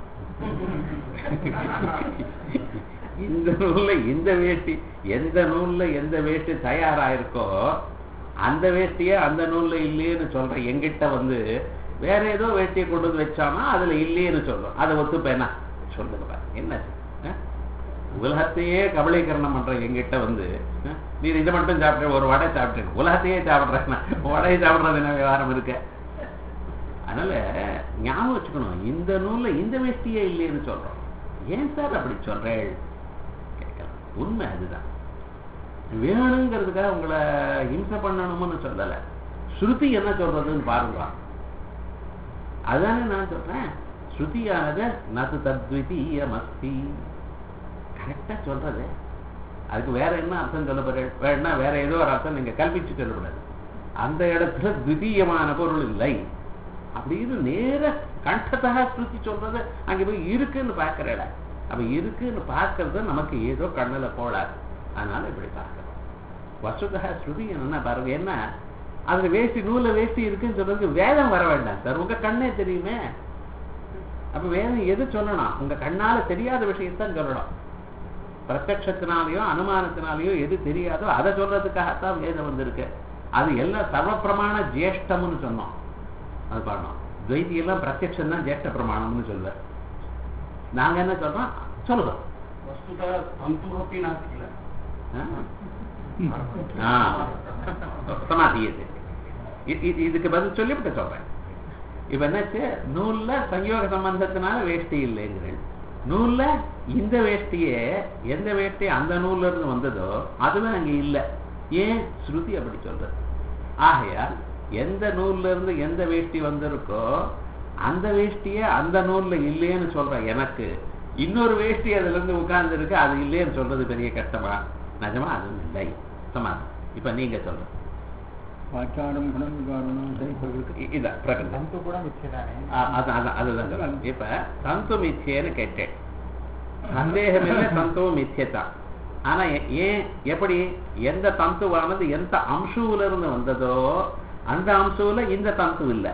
இந்த நூல்ல இந்த வேஷ்டி எந்த நூல்ல எந்த வேஷ்டி தயாராயிருக்கோ அந்த வேஷ்டியே அந்த நூல்ல இல்லையேன்னு சொல்ற எங்கிட்ட வந்து வேற ஏதோ வேஷ்டியை கொண்டு வந்து வச்சானா அதுல இல்லையேன்னு சொல்றோம் அதை ஒத்துப்பேனா சொல்லுங்க பாரு. என்ன அஹ்? உலகத்தையே கபலீகரணம் பண்ற எங்கிட்ட வந்து அஹ், நீ இதை மட்டும் சாப்பிட்டு ஒரு வடை சாப்பிட்டு உலகத்தையே சாப்பிடுறேன் வடையை சாப்பிடுறது என்ன விவகாரம் இருக்கு அதனால ஞாபகம் வச்சுக்கணும் இந்த நூல்ல இந்த வேஷ்டியே இல்லைன்னு சொல்றோம் ஏன் சார் அப்படி சொல்றேள் கேட்கலாம் உண்மை அதுதான் வேணுங்கிறதுக்காக உங்களை ஹிம்சை பண்ணணும்னு சொல்லல ஸ்ருதி என்ன சொல்றதுன்னு பாருங்க அதுதானே நான் சொல்றேன் ஸ்ருதியானது நது தத்விதீயமஸ்தி கரெக்டா சொல்றது அதுக்கு வேற என்ன அர்த்தம் சொல்ல போற வேணா வேற ஏதோ ஒரு அர்த்தம் நீங்க கல்பிச்சு சொல்லக்கூடாது அந்த இடத்துல துவிதீயமான பொருள் இல்லை அப்படின்னு நேர கண்டத்தா ஸ்ருதி சொல்றது அங்க போய் இருக்குன்னு பார்க்கிற இடம் அப்ப இருக்குன்னு பார்க்கறது நமக்கு ஏதோ கண்ணுல போடாது அதனால இப்படி பார்க்கணும் வசுதா ஸ்ருதி என்ன பாருங்க என்ன அதுல வேஷ்டி நூல்ல வேஷ்டி இருக்குன்னு சொல்றதுக்கு வேதம் வர வேண்டாம் சார் உங்க கண்ணே தெரியுமே அப்ப வேதம் எது சொல்லணும் உங்க கண்ணால தெரியாத விஷயத்தான் சொல்லணும் பிரத்யட்சத்தினாலேயோ அனுமானத்தினாலேயோ எது தெரியாதோ அதை சொல்றதுக்காகத்தான் வேதம் வந்திருக்கு அது எல்லாம் சர்வப்பிரமாண ஜேஷ்டம்னு சொன்னோம் அது பண்ணோம் துவைதி எல்லாம் பிரத்யட்சம் தான் ஜேஷ்ட பிரமாணம்னு சொல்லுவார் நாங்க என்ன சொல்றோம் சொல்லுவோம் वस्तुतः तन्तुरपि नास्ति किल சமாதியது இதுக்கு பதில் சொல்லிவிட்டு சொல்றேன் இப்ப என்னாச்சு நூல்ல சங்கயோக சம்பந்தத்தினால வேஷ்டி இல்லைங்கிறேன் நூல்ல இந்த வேஷ்டியே எந்த வேஷ்டி அந்த நூல்ல இருந்து வந்ததோ அதுவே அங்க இல்ல ஏன் ஸ்ருதி அப்படி சொல்றது ஆகையால் எந்த நூல்ல இருந்து எந்த வேஷ்டி வந்திருக்கோ அந்த வேஷ்டியே அந்த நூல்ல இல்லைன்னு சொல்ற எனக்கு இன்னொரு வேஷ்டி அதுல இருந்து உட்கார்ந்து இருக்கு அது இல்லைன்னு சொல்றது பெரிய கஷ்டமா நிஜமா அதுவும் இல்லை சமாதம் இப்ப நீங்க சொல்லுங்க வாச்சாரம் குணம் விகாரணம் இ- இதான் பிரகடனம் तन्तु கூட மிச்சதானே ஆ, அதான், அதான், அதுதான் சொல்றேன். இப்ப தந்து மித்தியன்னு கேட்டேன் சந்தேகம் இல்லை தந்துவ மித்தியதான் ஆனா எ- ஏன் எப்படி எந்த தந்துவானது எந்த அம்சுல இருந்து வந்ததோ அந்த அம்சுல இந்த தந்து இல்ல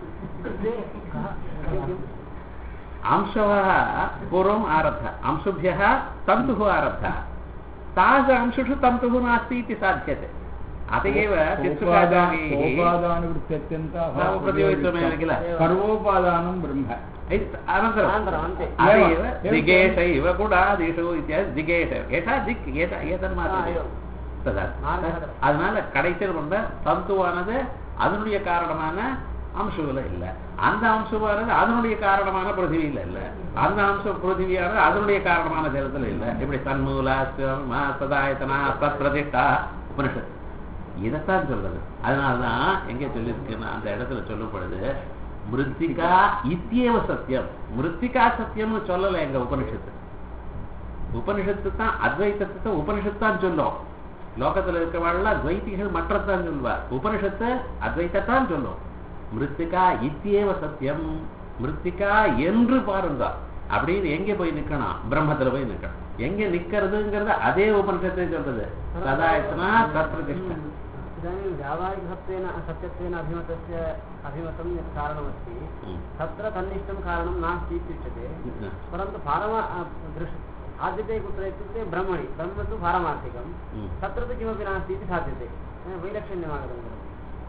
अंशवः पूर्वम् आरब्धः अंशुभ्यः तन्तुः आरब्धः तादृश अंशुषु तन्तुः नास्ति इति साध्यते अत एव चित्सुकाचार्यैः సోపాదానువృత్త్యంత प्रतियोगित्वमेव किल సర్వోపాదానం బ్రహ్మ अनन्तरम् अनन्तरम् अन्ते अत एव, एव एव। दिगेशैव गुडादिषु इत्यादि दिगेश एषा दिक् एत एतन्माத்திரம் ஆ, ததா மார்க்கத்துல. அதனால கடைசியில் கொண்ட தந்துவானது அதனுடைய காரணமான அம்சுவில இல்ல அந்த அம்சுவானது அதனுடைய காரணமான பிருத்திவியில இல்ல அந்த அம்சம் பிருத்திவியானது அதனுடைய காரணமான ஜலத்துல இல்ல இப்படி தன்மூலா சிவமா, சதாயத்தனா தத் பிரதிஷ்டா உபனிஷத் இதைத்தான் சொல்றது அதனாலதான் எங்க சொல்லியிருக்குன்னா அந்த இடத்துல சொல்லப்படுது மிருத்திகா இத்தியேவ சத்தியம் மிருத்திகா சத்தியம்னு சொல்லல எங்க உபனிஷத்து உபனிஷத்து தான் அத்வைத்தத்தை தான் உபனிஷத்து தான் சொல்லும் லோகத்துல இருக்கவாள்லாம் துவைத்திகள் மற்றத்தான் சொல்வா உபனிஷத்து அத்வைத்தத்தான் சொல்லும் மிருத்திகா இத்தியேவ சத்தியம் மிருத்திகா என்று பாருங்க அப்படின்னு எங்க போய் நிக்கணும் பிரம்மத்துல போய் நிக்கணும் எங்க நிக்கிறதுங்கிறது அதே உபனிஷத்தை சொல்றது சதாயத்தனா சத்பிரதிஷ்டா इदानीं व्यावहारिकसत्त्वेन सत्यत्वेन अभिमतस्य अभिमतं यत् कारणमस्ति ம். तत्र तन्निष्ठं कारणं नास्ति इत्युच्यते ம். परन्तु पारमा दृश् साध्यते कुत्र इत्युक्ते ब्रह्मणि ब्रह्म तु पारमार्थिकं ம். तत्र तु किमपि नास्ति इति साध्यते वैलक्षण्यमागतं खलु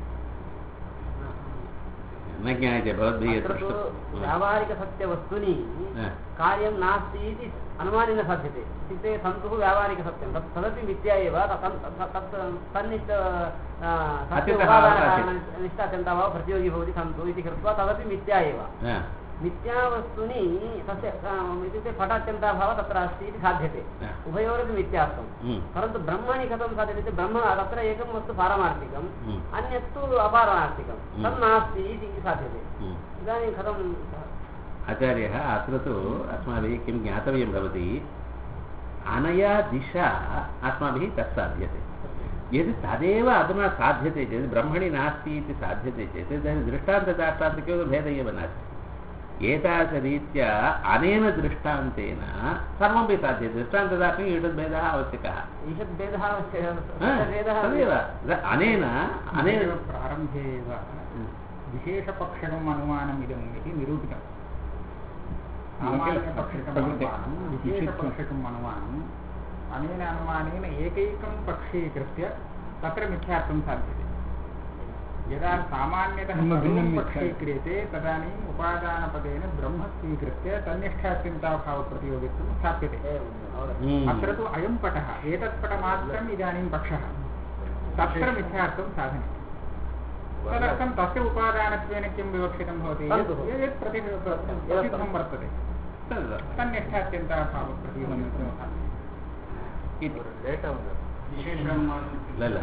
न ज्ञायते भवद्भिः अत्र तु दृष्टं व्यावहारिकसत्यवस्तुनि हा. कार्यं नास्ति इति अनुमानेन साध्यते इत्युक्ते सन्तुः व्यावहारिकसत्यं तत् तदपि मिथ्या एव तत् तत्- तत् तन्निष्ठ आ, सत्य अत्यन्तः उपादानकारणनिष्ठ निष्ठ अत्यन्ताभावः प्रतियोगी भवति सन्तु इति कृत्वा तदपि मिथ्या एव हा. मिथ्यावस्तुनि तस्य आ, इत्युक्ते पटात्यन्ताभावः तत्र अस्ति इति साध्यते हा. उभयोरपि मिथ्यात्वं हम्म. परन्तु ब्रह्मणि कथं साध्यते इत्युक्ते ब्रह्म तत्र एकं वस्तु पारमार्थिकम् हम्म. अन्यत्तु अपारमार्थिकं हम्म. तन्नास्ति इति साध्यते हम्म. इदानीं कथं आचार्यः अत्र तु अस्माभिः किं ज्ञातव्यं भवति अनया दिशा अस्माभिः तत् साध्यते यदि तदेव अधुना साध्यते चेत् ब्रह्मणि नास्ति इति साध्यते चेत् तर्हि दृष्टान्तदाष्टान्तिको भेदः एव नास्ति एतादृशरीत्या अनेन दृष्टान्तेन सर्वमपि साध्यते दृष्टान्तदाष्टम् एतद् भेदः आवश्यकः ईषद् भेदः आवश्यकः हा, भेदः तदेव द- अनेन अनेन प्रारम्भे एव विशेषपक्षकम् अनुमानम् इदम् इति निरूपितम् सामान्यपक्षकम् अनुमानं विशेषपक्षकम् अनुमानम् अनेन अनुमानेन एकैकं पक्षीकृत्य तत्र मिथ्यार्थं साध्यते यदा सामान्यतः भिन्नं भिन्नं सर्वं मिथ्या। पक्षीक्रियते तदानीम् उपादानपदेन ब्रह्म स्वीकृत्य तन्निष्ठात्यन्ताभावप्रतियोगित्वं स्थाप्यते हम्म. अत्र तु अयं पटः एतत् पटमात्रम् इदानीं पक्षः तत्र मिथ्यार्थं साधने तदर्थं तस्य उपादानत्वेन किं विवक्षितं भवति यत् तन्तुः। यत् प्रति प्रसिद्धं वर्तते तद् तन्निष्ठात्यन्ताभावप्रतियोगित्वं साधने इति இல்ல இல்ல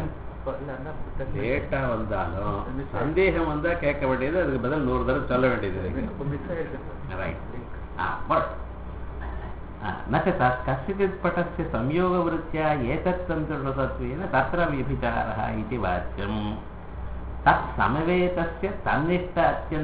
லேட்டா வந்தாலும் சந்தேகம் வந்தா கேட்க வேண்டியது அதுக்கு பதில் நூறு தடவை சொல்ல வேண்டியது இருக்கு ரைட் பட் न च तत् कस्यचित् पटस्य संयोगवृत्त्या एतत्तन्त्रतत्त्वेन तत्र व्यभिचारः इति वाच्यम् तत् समवेतस्य तन्निष्ठ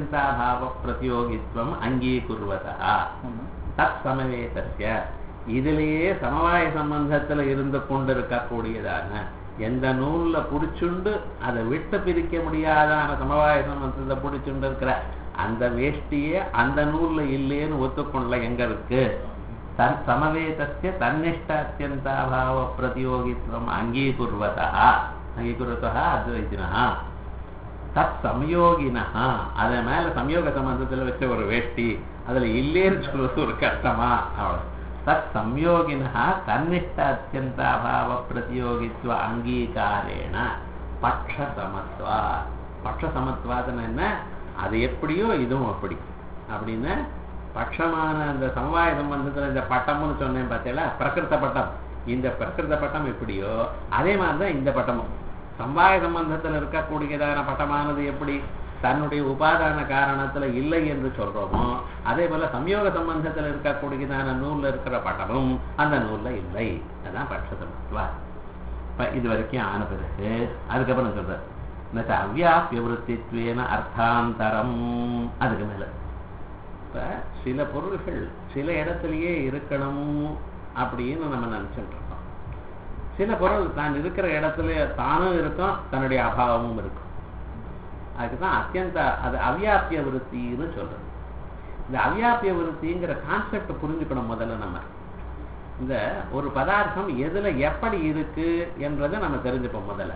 अत्यन्ताभावप्रतियोगित्वम् अङ्गीकुर्वतः தத் சமவேதஸ்ய இதிலேயே சமவாய சம்பந்தத்துல இருந்து கொண்டிருக்கக்கூடியதான எந்த நூல்ல புடிச்சுண்டு அதை விட்டு பிரிக்க முடியாதான சமவாய சம்பந்தத்தை புடிச்சுண்டு இருக்கிற அந்த வேஷ்டியே அந்த நூல்ல இல்லைன்னு ஒத்துக்கொள்ள எங்க இருக்கு தன் சமவேதஸ்ய தன்னிஷ்ட அத்தியந்தாபாவ பிரதியோகித்வம் அங்கீகுர்வதா அங்கீகுர்வதா அத்வைத்தினா தத் சம்யோகினா அதன் மேல சம்யோக சம்பந்தத்துல வச்ச ஒரு வேஷ்டி அதுல இல்லேன்னு சொல்றது ஒரு கஷ்டமா அவ்வளவு தத் சம்யோகினா தன்னிஷ்ட அத்தியந்தாபாவ பிரதியோகித்வ அங்கீகாரேன பட்ச சமத்வா பட்ச சமத்வாதன என்ன அது எப்படியோ இதுவும் அப்படி அப்படின்னு பட்சமான அந்த சமவாய சம்பந்தத்துல இந்த பட்டம்னு சொன்னேன் பார்த்தீங்களா பிரகிருத பட்டம் இந்த பிரகிருத பட்டம் எப்படியோ அதே மாதிரிதான் இந்த பட்டமும் சம்பாய சம்பந்தத்தில் இருக்கக்கூடியதான பட்டமானது எப்படி தன்னுடைய உபாதான காரணத்துல இல்லை என்று சொல்றோமோ அதே போல சம்யோக சம்பந்தத்தில் இருக்கக்கூடியதான நூல்ல இருக்கிற பட்டமும் அந்த நூல்ல இல்லை அதான் பட்சசமத்துவா இப்ப இது வரைக்கும் ஆன பிறகு அதுக்கப்புறம் சொல்ற இந்த அவ்யாபிய விருத்தித்வேன அர்த்தாந்தரம் அதுக்கு மேல இப்ப சில பொருள்கள் சில இடத்துலயே இருக்கணும் அப்படின்னு நம்ம நினைச்சுட்டு இருக்கோம் சில பொருள் தான் இருக்கிற இடத்துல தானும் இருக்கும் தன்னுடைய அபாவமும் இருக்கும் அதுக்குதான் அத்தியந்த அது அவ்யாபிய விருத்தின்னு சொல்றது இந்த அவ்யாபிய விருத்திங்கிற கான்செப்ட் புரிஞ்சுக்கணும் முதல்ல நம்ம இந்த ஒரு பதார்த்தம் எதுல எப்படி இருக்கு என்றதை நம்ம தெரிஞ்சுப்போம் முதல்ல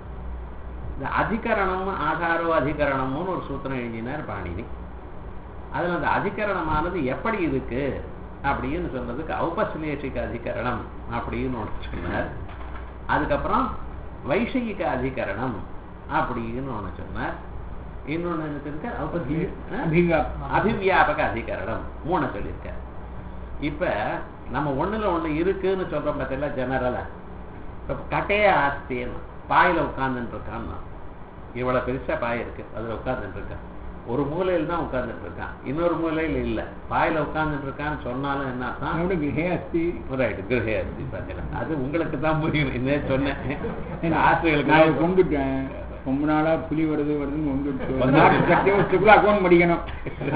இந்த அதிகரணம் ஆதாரோ அதிகரணம்னு ஒரு சூத்திரம் எழுதினார் பாணினி அதுல அந்த அதிகரணமானது எப்படி இருக்கு அப்படின்னு சொல்றதுக்கு ஔபஸ்லேஷிக அதிகரணம் அப்படின்னு ஒன்று சொன்னார் அதுக்கப்புறம் வைஷயிக அதிகரணம் அப்படின்னு ஒன்று சொன்னார் இன்னொன்னு என்ன சொல்லிருக்கார் ஔபஸ்லே அபிவியாபக அதிகரணம் மூணு சொல்லியிருக்கார் இப்ப நம்ம ஒண்ணுல ஒண்ணு இருக்குன்னு சொல்றோம் பார்த்தீங்களா ஜெனரலா இப்ப கட்டைய ஆஸ்தின்னு பாயில உட்கார்ந்துட்டு இருக்கான்னா இவ்வளவு பெருசா பாய் இருக்கு அதுல உட்கார்ந்துட்டு இருக்கான் ஒரு மூலையில தான் உட்கார்ந்துட்டு இருக்கான் இன்னொரு மூலையில இல்ல பாயில உட்கார்ந்துட்டு இருக்கான்னு சொன்னாலும் என்ன அர்த்தம் गृहे अस्ति ரைட் கிரகே அஸ்தி பார்த்தீங்களா அது உங்களுக்கு தான் புரியும் என்ன சொன்னேன் நான் ஆசிரியர்களுக்கு கொண்டுட்டேன் ரொம்ப நாளா புலி வருது வருதுன்னு கொண்டுட்டு வந்து- நாட்டு சத்தியம் சுக்லா அக்கௌண்ட் படிக்கணும்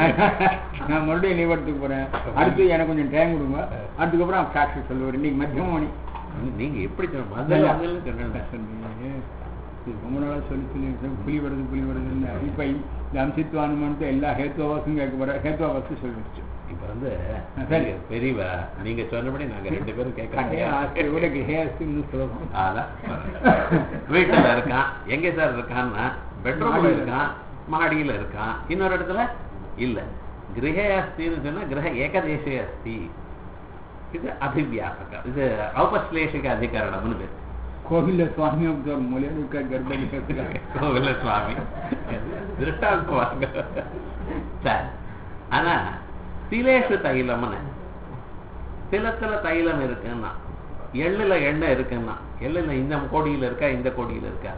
நான் மறுபடியும் லீவ் எடுத்துக்க போறேன் அடுத்து எனக்கு கொஞ்சம் டைம் கொடுங்க அதுக்கப்புறம் சாட்சி சொல்லுவார் இன்னைக்கு மத்தியம் மணி நீங்க எப்படி சொல்ல முதல்ல முதல்ல சொன்னேன் சொன்னீங்க. இது ரொம்ப நாளா சொல்லி சொல்லி இருக்கேன், புலி வருது புலி வருதுன்னு இப்ப இந்த அம்சித்வானுமானத்தை எல்லா ஹேத்துவாசும் கேட்க போற ஹேத்துவாசு சொல்லிடுச்சு இப்ப வந்து சரி. பெரியவா நீங்க சொன்னபடி நாங்க ரெண்டு பேரும் கட்டைய ஆஸ்தி விட கேட்கறோம் கிரகே அஸ்தின்னு சுலபம் அதான் வீட்டுல இருக்கான் எங்க சார் இருக்கான்னா பெட்ரூம்ல மாடியில. இருக்கான் மாடியில இருக்கான் இன்னொரு இடத்துல இல்ல கிரகே அஸ்தின்னு சொன்னா கிரக ஏகதேசே அஸ்தி இது அபிவியாபகம் இது ஔபஸ்லேஷிக அதிகரணம்னு பேர் கோவில்ல சுவாமி ஒரு மூலையில இருக்க கர்ப்பணி பேசுறாங்க கோவில சுவாமி திருஷ்டாந்தம் வாங்க சரி ஆனா திலேஷு தைலம்னு திலத்துல தைலம் இருக்குன்னா எள்ளுல எண்ணெய் இருக்குன்னா எள்ளுல இந்த கோடியில இருக்கா இந்த கோடியில இருக்கா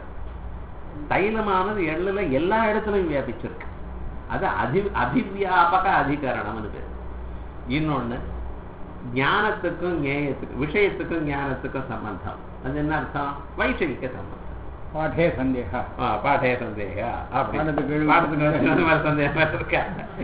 தைலமானது எள்ளுல எல்லா இடத்துலயும் வியாபிச்சிருக்கு அது அதி அபிவியாபக அதிகரணம்னு பேர் இன்னொன்னு ஞானத்துக்கும் ஞேயத்துக்கும் விஷயத்துக்கும் ஞானத்துக்கும் சம்பந்தம் அது என்ன அர்த்தம் வைஷயிக்க சம்பந்தம் பாட்டே சந்தேகா ஆ, பாடே சந்தேக அப்படி பாடத்துக்கு எழு- பாடத்துக்கு எழு- அந்த மாதிரி சந்தேகம் இருக்கா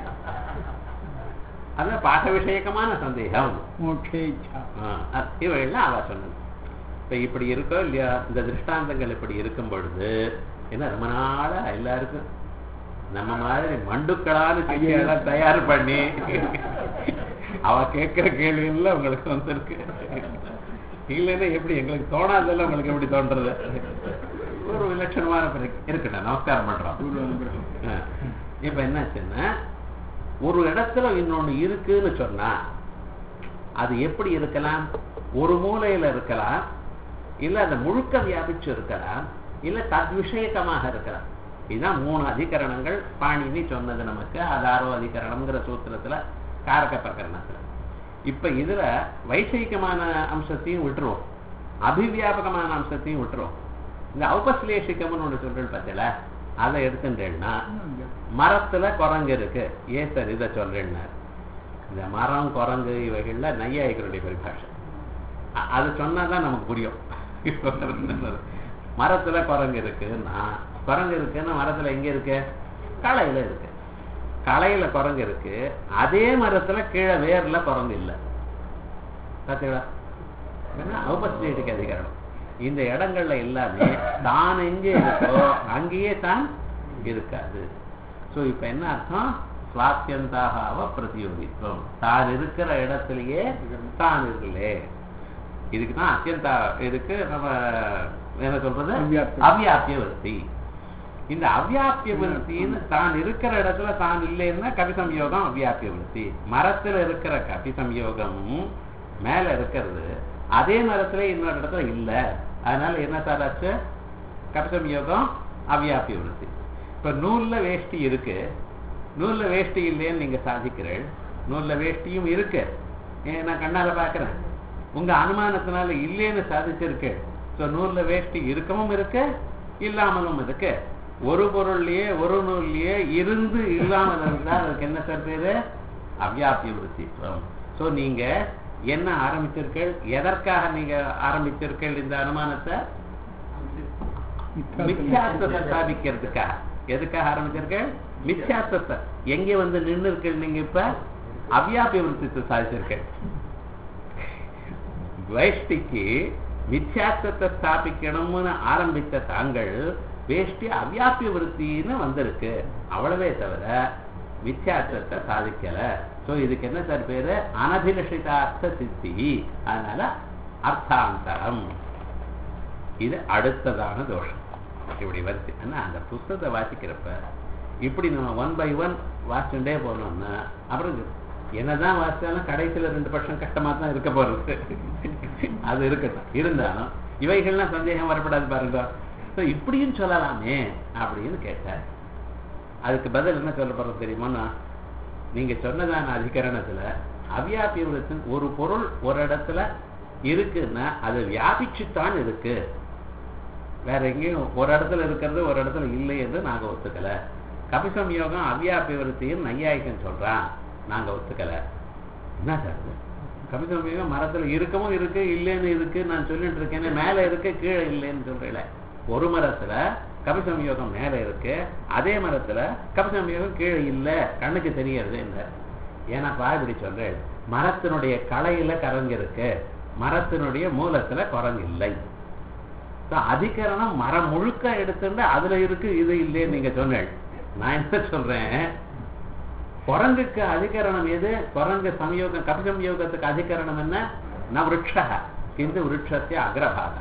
அது பாட விஷயக்கமான சந்தேகம் மோட்சே இச்சா ஆ, அது இவையெல்லாம் அவ சொன்னது இப்ப இப்படி இருக்கோ இல்லையா இந்த திருஷ்டாந்தங்கள் இப்படி இருக்கும் பொழுது என்ன ரொம்ப நாளா எல்லாருக்கும் நம்ம மாதிரி மண்டுக்களான சிக்கையெல்லாம் தயார் பண்ணி அவ கேட்கிற கேள்வி எல்லாம் உங்களுக்கு வந்திருக்கு இல்லைன்னா எப்படி எங்களுக்கு தோணாதெல்லாம் உங்களுக்கு எப்படி தோன்றது ஒரு விலட்சணமான பிறகு இருக்கட்டும் நமஸ்காரம் பண்றோம் குரு அனுகிரகம் ஆ. இப்ப என்னாச்சுன்னா ஒரு இடத்துல இன்னொன்னு இருக்குன்னு சொன்னா அது எப்படி இருக்கலாம் ஒரு மூலையில இருக்கலாம் இல்ல அந்த முழுக்க வியாபிச்சு இருக்கலாம் இல்ல தத் விஷயக்கமாக இருக்கலாம் இதுதான் மூணு அதிகரணங்கள் பாணினி சொன்னது நமக்கு ஆதாரோ அதிகரணம்ங்கிற சூத்திரத்துல காரக பிரகரணத்துல இப்ப இதுல வைசயிகமான அம்சத்தையும் விட்டுருவோம் அபிவியாபகமான அம்சத்தையும் விட்டுரும் இந்த ஔபஸ்லேஷிகம்னு ஒன்று சொல்றேன் பார்த்தீங்களா அதை எடுத்துட்டேன்னா மரத்துல குரங்கு இருக்கு ஏன் சார் இதை சொல்றேன்னாரு இந்த மரம் குரங்கு இவைகள்ல நையாயிகளுடைய பரிபாஷை அ- அது சொன்னாதான் நமக்கு புரியும் மரத்துல குரங்கு இருக்குன்னா குரங்கு இருக்குன்னா மரத்துல எங்க இருக்கு களையில இருக்கு களையில குரங்கு இருக்கு அதே மரத்துல கீழே வேர்ல குரங்கு இல்லை பார்த்தீங்களா ஔபஸ்டேட்டுக்கு அதிகாரம் இந்த இடங்கள்ல எல்லாமே தான் எங்கே இருக்கோ அங்கேயே தான் இருக்காது சோ இப்ப என்ன அர்த்தம் சுவாத்தியந்தாகாவ பிரதியோகித்துவம் தான் இருக்கிற இடத்திலேயே தான் இருக்கலே இதுக்கு தான் அத்தியந்தா இதுக்கு நம்ம என்ன சொல்றது அவ்யாப்தி. அவ்யாபிய விருத்தி இந்த அவ்யாபிய விருத்தின்னு தான் இருக்கிற இடத்துல தான் இல்லைன்னா கவி சம்யோகம் அவ்யாபிய விருத்தி மரத்துல இருக்கிற கவி சம்யோகம் மேல இருக்கிறது அதே மரத்துல இன்னொரு இடத்துல இல்ல அதனால என்ன சார் ஆச்சு கவி சம்யோகம் அவ்யாபிய விருத்தி இப்ப நூல்ல வேஷ்டி இருக்கு நூல்ல வேஷ்டி இல்லைன்னு நீங்க சாதிக்கிறீள் நூல்ல வேஷ்டியும் இருக்கு ஏன் நான் கண்ணால பாக்குறேன் உங்க அனுமானத்தினால இல்லைன்னு சாதிச்சிருக்கு சோ நூல்ல வேஷ்டி இருக்கவும் இருக்கு இல்லாமலும் இருக்கு ஒரு பொருள்லயே ஒரு நூல்லயே இருந்து இல்லாமல் இருந்தா அதுக்கு என்ன சார் பேரு அவ்யாபிய விருத்தித்வம் சோ நீங்க என்ன ஆரம்பிச்சிருக்கள் எதற்காக நீங்க ஆரம்பிச்சிருக்கள் இந்த அனுமானத்தை மித்யாத்வத்தை ஸ்தாபிக்கிறதுக்காக எதுக்காக ஆரம்பிச்சிருக்கேன் மித்யாத்வத்தை எங்க வந்து நின்று இருக்கீங்க நீங்க இப்ப அவ்யாபிய விருத்தித்தை சாதிச்சிருக்கேன் வேஷ்டிக்கு மித்யாத்வத்தை ஸ்தாபிக்கணும்னு ஆரம்பித்த தாங்கள் வேஷ்டி அவ்யாபிய விருத்தின்னு வந்திருக்கு அவ்வளவே தவிர மித்யாத்வத்தை சாதிக்கல சோ இதுக்கு என்ன சார் பேரு அனபிலஷிதார்த்த சித்தி அதனால அர்த்தாந்தரம் இது அடுத்ததான தோஷம் இப்படி வருது ஆனா அந்த புஸ்தகத்தை வாசிக்கிறப்ப இப்படி நம்ம ஒன் பை ஒன் வாசிச்சுட்டே போனோம்னா அப்புறம் என்னதான் வாசிச்சாலும் கடைசியில ரெண்டு பர்சன்ட் கஷ்டமா தான் இருக்க போறது அது இருக்கட்டும் இருந்தாலும் இவைகள்லாம் சந்தேகம் வரப்படாது பாருங்க So, இப்படியும் சொல்லலாமே அப்படின்னு கேட்டார் அதுக்கு பதில் என்ன சொல்ல போறது தெரியுமா நீங்க சொன்னதான அதிகரணத்துல அவ்யாபியத்தின் ஒரு பொருள் ஒரு இடத்துல இருக்குன்னா அது வியாபிச்சுத்தான் இருக்கு வேற எங்கேயும் ஒரு இடத்துல இருக்கிறது ஒரு இடத்துல இல்லை என்று நாங்க ஒத்துக்கல கபிசம் யோகம் அவ்யாபியவருத்தையும் நையாயிக்கம் சொல்றான் நாங்க ஒத்துக்கல என்ன சார் இது? கபிசம் யோகம் மரத்துல இருக்கவும் இருக்கு இல்லைன்னு இருக்கு நான் சொல்லிட்டு இருக்கேன் மேல இருக்கு கீழே இல்லைன்னு சொல்றேன் ஒரு மரத்துல கபிசம் யோகம் மேல இருக்கு அதே மரத்துல கபிசம் யோகம் கீழே இல்ல கண்ணுக்கு தெரியறது என்ன ஏன்னாப்பா இப்படி சொல்றேன் மரத்தினுடைய களையில கரங்கு இருக்கு மரத்தினுடைய மூலத்துல குரங்கு இல்லை So, அதிகரணம் மரம் முழுக்க எடுத்துட்டு அதுல இருக்கு இது இல்லைன்னு நீங்க சொன்னேன் நான் என்ன சொல்றேன் குரங்குக்கு அதிகரணம் எது குரங்கு சமயோகம் கபிசம்யோகத்துக்கு அதிகரணம் என்ன ந விருட்ச கிந்து விருட்சத்திய அக்ரபாக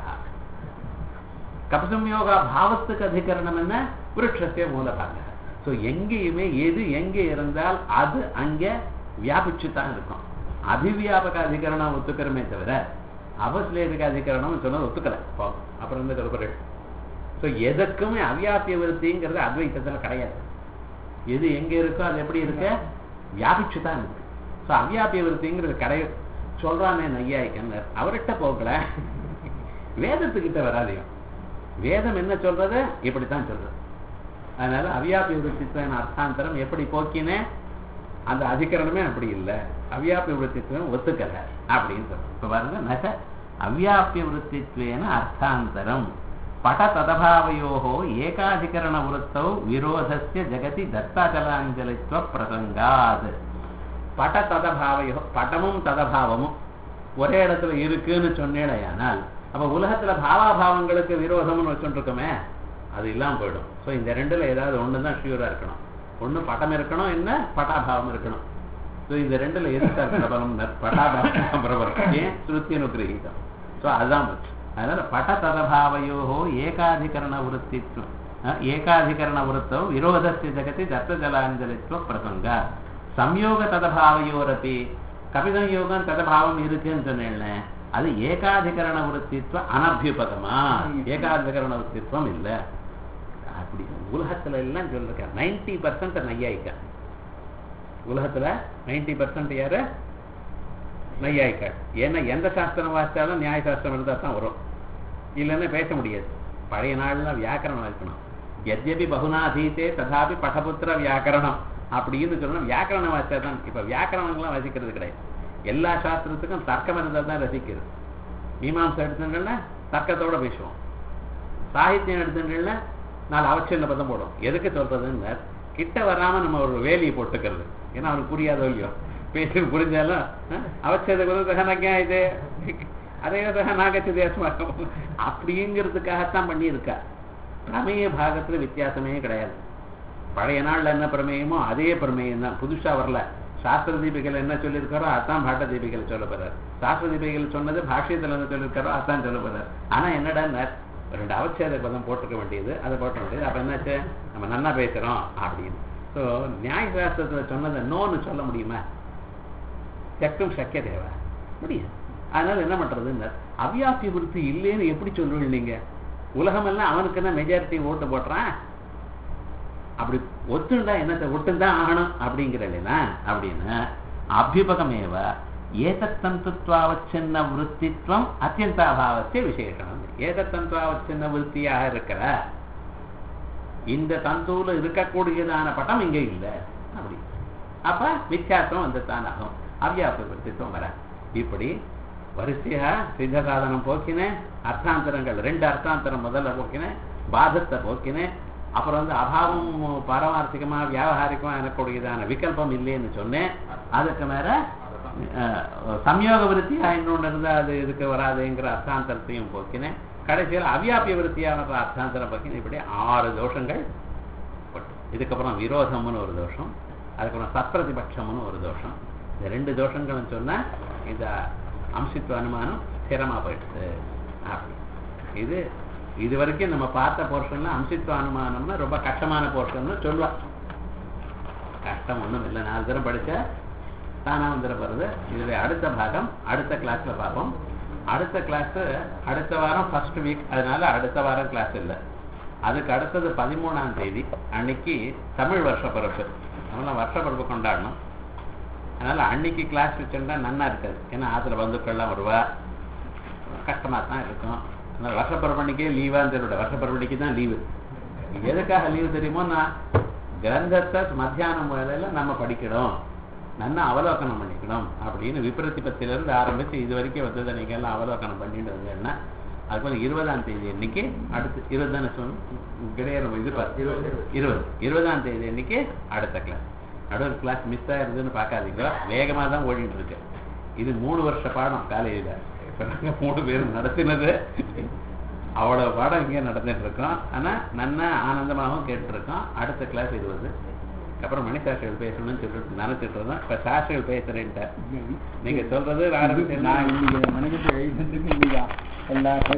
கபிசம்யோக பாவத்துக்கு அதிகரணம் என்ன விருட்சத்திய மூலபாக சோ எங்கேயுமே எது எங்கே இருந்தால் அது அங்க வியாபிச்சு தான் இருக்கும் அபிவியாபக அதிகரணம் ஒத்துக்கிறமே தவிர அவசிலேதுக்கு அதிகரணம் சொன்னது ஒத்துக்கல பாவம். அப்புறம் இந்த கருப்பர்கள் ஸோ எதற்குமே அவ்யாபிய விருத்திங்கிறது அத்வைத்தத்துல கிடையாது எது எங்க இருக்கோ அது எப்படி இருக்கு வியாபிச்சு தான் இருக்கு ஸோ அவ்யாபிய விருத்திங்கிறது கிடையாது சொல்றானே நையாய்க்கன்னர் அவர்கிட்ட போகல வேதத்துக்கிட்ட வராதையும் வேதம் என்ன சொல்றது இப்படித்தான் சொல்றது அதனால அவ்யாபிய விருத்தித்வன் அர்த்தாந்தரம் எப்படி போக்கினேன் அந்த அதிகரணமே அப்படி இல்லை அவ்யாபிய விருத்தித்வன் ஒத்துக்கல அப்படின்னு சொல்றோம் இப்ப பாருங்க நக அவ்யாபிய விருத்தித்வேன அர்த்தாந்தரம் பட ததபாவையோகோ ஏகாதிகரண விருத்தௌ விரோதஸ்ய ஜெகதி தத்தாச்சலாஞ்சலித்வ பிரசங்காத் பட ததபாவையோ படமும் ததபாவமும் ஒரே இடத்துல இருக்குன்னு சொன்னேடையானால் அப்ப உலகத்துல பாவாபாவங்களுக்கு விரோதம்னு வச்சுட்டு இருக்கோமே அது இல்லாம போயிடும் ஸோ இந்த ரெண்டுல ஏதாவது ஒண்ணு தான் ஷியூரா இருக்கணும் ஒண்ணு படம் இருக்கணும் என்ன பட்டாபாவம் இருக்கணும் ஸோ இந்த ரெண்டுல எது சார் பிரபலம் பட்டாபாவம் பிரபலம் ஏன் ஸ்ருத்தி அனுகிரகிதம் ஸோ அதுதான் முக்கியம் அதனால பட ததபாவையோ ஏகாதிகரண விருத்தித்வம் அஹ், ஏகாதிகரண விருத்தோ விரோதஸ்ய ஜெகதி தத்தஜலாஞ்சலித்வ பிரசங்க சம்யோக ததபாவையோரப்பி கபிதம் ததபாவம் இருக்குன்னு சொன்னேன் அது ஏகாதிகரண விருத்தித்வ அனபியுபகமா ஏகாதிகரண விருத்தித்வம் இல்ல அப்படி உலகத்துல எல்லாம் சொல்லிருக்க நைன்டி பர்சன்ட் நையாயிக்க உலகத்துல நைன்டி பர்சன்ட் யாரு நையாயிக்க ஏன்னா எந்த சாஸ்திரம் வாசிச்சாலும் நியாய சாஸ்திரம் இருந்தா தான் வரும் இல்லைன்னா பேச முடியாது பழைய நாள்ல வியாக்கரணம் இருக்கணும் எத்யபி பகுனாதீத்தே ததாபி படபுத்திர வியாக்கரணம் அப்படின்னு சொல்லணும் வியாக்கரணம் வாசிச்சா தான் இப்ப வியாக்கரணங்கள்லாம் வசிக்கிறது கிடையாது எல்லா சாஸ்திரத்துக்கும் தர்க்கம் இருந்தால் தான் ரசிக்கிறது மீமாம்சை எடுத்துங்கன்னா தர்க்கத்தோட பேசுவோம் சாகித்யம் எடுத்துட்டீங்கன்னா நாலு அவச்சல்ல பதம் போடும் எதுக்கு சொல்றதுன்னு கிட்ட வராம நம்ம ஒரு வேலியை போட்டுக்கிறது ஏன்னா அவனுக்கு புரியாதோ இல்லையோ பேசி புரிஞ்சாலும் அவச்சத சகனக்கா இது அதே சக நாகச்சது அஸ்மாக்கம் அப்படிங்கிறதுக்காகத்தான் பண்ணியிருக்கா பிரமேய பாகத்துல வித்தியாசமே கிடையாது பழைய நாள்ல என்ன பிரமேயமோ அதே பிரமேயம் தான் புதுசா வரல சாஸ்திர தீபிகள் என்ன சொல்லியிருக்காரோ அதான் பாட்ட தீபிகள் சொல்ல போறார் சாஸ்திர தீபிகள் சொன்னது பாஷ்யத்துல என்ன சொல்லியிருக்காரோ அதான் சொல்ல போறார் ஆனா என்னடா ரெண்டு அவச்சேத பதம் போட்டுக்க வேண்டியது அதை போட்ட வேண்டியது அப்ப என்னாச்சு நம்ம நன்னா பேசுறோம் அப்படின்னு ஸோ நியாய சாஸ்திரத்துல சொன்னதை நோன்னு சொல்ல முடியுமா சக்கும் சக்கிய தேவை முடியும் அதனால என்ன பண்றதுன்னு அவ்யாப்தி விருத்தி இல்லைன்னு எப்படி சொல்லுவீங்க நீங்க உலகமெல்லாம் அவனுக்கு என்ன மெஜாரிட்டி ஓட்டு போட்டுறான் அப்படி ஒத்துண்டா என்னத்தை ஒட்டுந்தான் ஆகணும் அப்படிங்கிற இல்லைனா அப்படின்னு அபியுபகமேவ ஏதத்தந்துவாவச்சின்ன விற்த்தித்வம் அத்தியந்தாபாவத்தை விசேஷனம் ஏதத்தந்துவாவச்சின்ன விற்த்தியாக இருக்கிற இந்த தந்துல இருக்கக்கூடியதான பட்டம் இங்க இல்லை அப்படி அப்ப வித்தியாசம் வந்து தான் ஆகும் அவ்யாப விற்த்தித்வம் வர இப்படி வரிசையா சித்த சாதனம் போக்கினேன் அர்த்தாந்தரங்கள் ரெண்டு அர்த்தாந்தரம் முதல்ல போக்கினேன் பாதத்தை போக்கினேன் அப்புறம் வந்து அபாவம் பாரமார்த்திகமா வியாபகாரிகமா எனக்கூடியதான விகல்பம் இல்லைன்னு சொன்னேன் அதுக்கு மேல சம்யோக விருத்தியா இன்னொன்று இருந்தா அது இதுக்கு வராதுங்கிற அர்த்தாந்தரத்தையும் போக்கினேன் கடைசியில் அவ்யாபிய விருத்தியா வர்ற அர்த்தாந்தரம் போக்கினேன் இப்படி ஆறு தோஷங்கள் இதுக்கப்புறம் விரோதம்னு ஒரு தோஷம் அதுக்கப்புறம் சத்பிரதிபட்சம்னு ஒரு தோஷம் இந்த ரெண்டு தோஷங்களும் சொன்னா இந்த அம்சித்துவ அனுமானம் ஸ்திரமா போயிடுது அப்படி இது இது வரைக்கும் நம்ம பார்த்த போர்ஷன்ல அம்சித்துவ அனுமானம்னா ரொம்ப கஷ்டமான போர்ஷன் சொல்லுவா கஷ்டம் ஒண்ணும் இல்லை நாலு தரம் படிச்ச தானா வந்துட போறது இதுல அடுத்த பாகம் அடுத்த கிளாஸ்ல பார்ப்போம் அடுத்த கிளாஸ் அடுத்த வாரம் ஃபர்ஸ்ட் வீக் அதனால அடுத்த வாரம் கிளாஸ் இல்லை அதுக்கு அடுத்தது பதிமூணாம் தேதி அன்னைக்கு தமிழ் வருஷ பிறப்பு நம்மளாம் வருஷ பிறப்பு கொண்டாடணும் அதனால அன்னைக்கு கிளாஸ் வச்சுருந்தா நன்னா இருக்காது ஏன்னா ஆத்துல பந்துக்கள்லாம் வருவா கஷ்டமா தான் இருக்கும் அதனால வருஷப்பரப்பணிக்கே லீவா தெரியல வருஷப்பரப்பணிக்கு தான் லீவு எதுக்காக லீவு தெரியுமோ நான் கிரந்தத்தை மத்தியானம் வேலையில நம்ம படிக்கணும் நல்லா அவலோகனம் பண்ணிக்கணும் அப்படின்னு விபரத்திபத்திலிருந்து ஆரம்பிச்சு இது வரைக்கும் வந்ததை நீங்க எல்லாம் அவலோகனம் பண்ணிட்டு வந்தீங்கன்னா அதுபோல இருபதாம் தேதி அன்னைக்கு அடுத்து இருபது தானே சொன்ன கிடையாது இது இருபது இருபதாம் தேதி அன்னைக்கு அடுத்த கிளாஸ் நடுவர் கிளாஸ் மிஸ் ஆயிருதுன்னு பார்க்காதீங்க வேகமா தான் ஓடிட்டு இருக்கு இது மூணு வருஷ பாடம் காலையில இப்ப நாங்க மூணு பேரும் நடத்தினது அவ்வளவு பாடம் இங்கே நடந்துட்டு இருக்கோம் ஆனா நன்னா ஆனந்தமாகவும் கேட்டுருக்கோம் அடுத்த கிளாஸ் இருபது அப்புறம் மணிசாஸ்திரிகள் பேசணும்னு சொல்லிட்டு நினைச்சிட்டு இருந்தோம் இப்ப சாஸ்திரிகள் பேசுறேன்ட்ட நீங்க சொல்றது நான் இன்னைக்கு மனைவி எழுதுறதுக்கு இல்லையா எல்லா